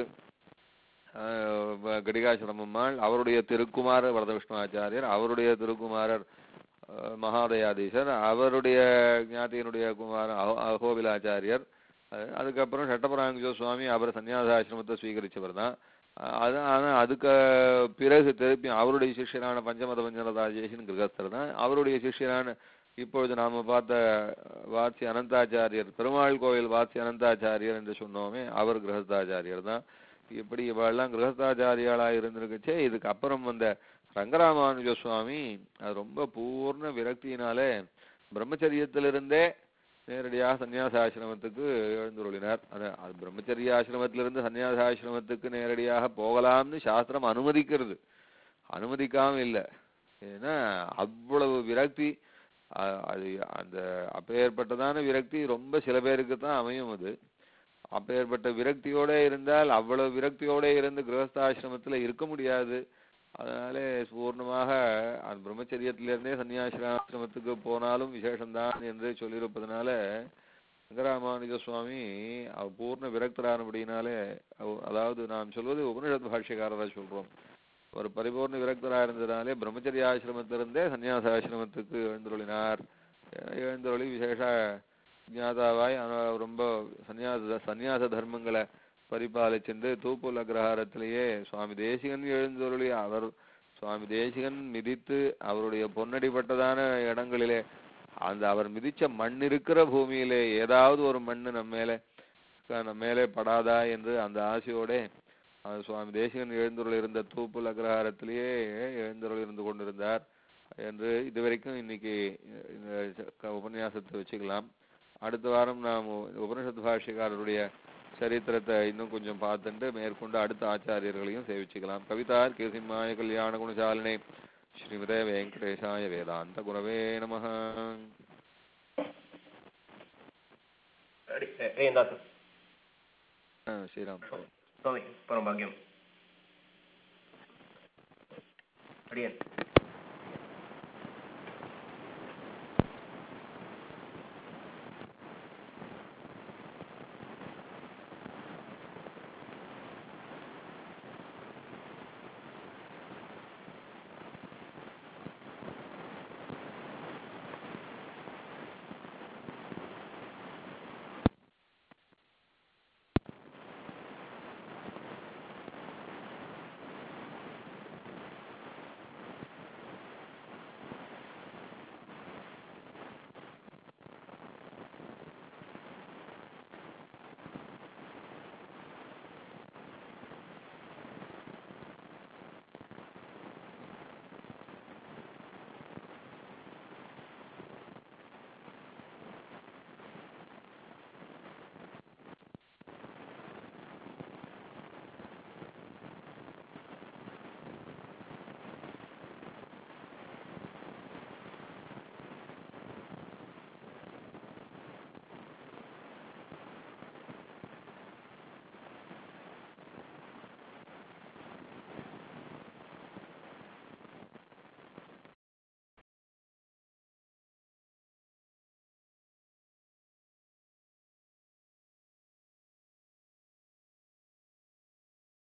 அஹ், வ- கடிகாசிரமம்மாள் அவருடைய திருக்குமாரர் வரதவிஷ்ணு ஆச்சாரியர் அவருடைய திருக்குமாரர் அஹ், மகாதயாதீசர் அவருடைய ஞாதியினுடைய குமாரர் அஹோ- அகோபிலாச்சாரியர் அஹ், அதுக்கப்புறம் சட்டபராங்க சுவாமி அவர் சன்னியாசாசிரமத்தை ஸ்வீகரிச்சவர் தான் அது ஆனா அதுக்கு பிறகு திருப்பி அவருடைய சிஷ்யரான பஞ்சமத பஞ்சரதாஜேஷன் கிரகஸ்தர் தான் அவருடைய சிஷ்யரான இப்பொழுது நாம பார்த்த வாட்சி அனந்தாச்சாரியர் பெருமாள் கோவில் வாட்சி அனந்தாச்சாரியர் என்று சொன்னோமே அவர் கிரகஸ்தாச்சாரியர் தான் இப்படி இவெல்லாம் கிரகஸ்தாச்சாரியாளா இருந்திருக்குச்சே இதுக்கு அப்புறம் வந்த ரங்கராமானுஜ சுவாமி அது ரொம்ப பூர்ண விரக்தியினாலே பிரம்மச்சரியத்திலிருந்தே நேரடியாக சன்னியாசாசிரமத்துக்கு எழுந்துருளினார் அது அது பிரம்மச்சரிய ஆசிரமத்திலிருந்து சன்னியாசாசிரமத்துக்கு நேரடியாக போகலாம்னு சாஸ்திரம் அனுமதிக்கிறது அனுமதிக்காம இல்லை ஏன்னா அவ்வளவு விரக்தி அ- அது அந்த அப்பேற்பட்டதான விரக்தி ரொம்ப சில பேருக்கு தான் அமையும் அது அப்பேற்பட்ட விரக்தியோட இருந்தால் அவ்வளவு விரக்தியோட இருந்து கிரகஸ்தாசிரமத்துல இருக்க முடியாது அதனாலே பூர்ணமாக அந்த பிரம்மச்சரியத்திலிருந்தே சன்னியாசிரமத்துக்கு போனாலும் விசேஷம்தான் என்று சொல்லியிருப்பதனால ரங்கராமானுஜ சுவாமி அவர் பூர்ண விரக்தரானபடினாலே அவ- அதாவது நாம் சொல்வது உபனிஷத் பாஷ்யக்காரரா சொல்றோம் ஒரு பரிபூர்ண விரக்தரா இருந்ததுனாலே பிரம்மச்சரிய ஆசிரமத்திலிருந்தே சன்னியாசாசிரமத்துக்கு எழுந்துருளினார் எழுந்துருளி விசேஷ ஞாதாவாய் ஆனா ரொம்ப சன்னியாச சன்னியாச தர்மங்களை பரிபாலிச்சென்று தூப்புல் அக்ரஹாரத்திலேயே சுவாமி தேசிகன் எழுந்தருளி அவர் சுவாமி தேசிகன் மிதித்து அவருடைய பொன்னடிப்பட்டதான இடங்களிலே அந்த அவர் மிதிச்ச மண் இருக்கிற பூமியிலே ஏதாவது ஒரு மண்ணு நம்ம மேலே நம்ம மேலே படாதா என்று அந்த ஆசையோடே அது சுவாமி தேசிகன் எழுந்தருள் இருந்த தூப்புல் அக்ரஹாரத்திலேயே எழுந்தருள் இருந்து கொண்டிருந்தார் என்று இதுவரைக்கும் இன்னைக்கு இந்த க- உபன்யாசத்தை வச்சுக்கலாம் அடுத்த வாரம் நாம் உபனிஷத் பாஷ்யக்காரருடைய சரித்திரத்தை இன்னும் கொஞ்சம் பார்த்துட்டு மேற்கொண்டு அடுத்த ஆச்சாரியர்களையும் சேவிச்சுக்கலாம் கவிதார் கீர்த்திமாய கல்யாண குணசாலினை ஸ்ரீமதே வெங்கடேஷாய வேதாந்த குரவே நமः அடி ஏ இந்தாத்து ஆ, ஸ்ரீராம் சுவாமி பரமபாகியம் அடியன்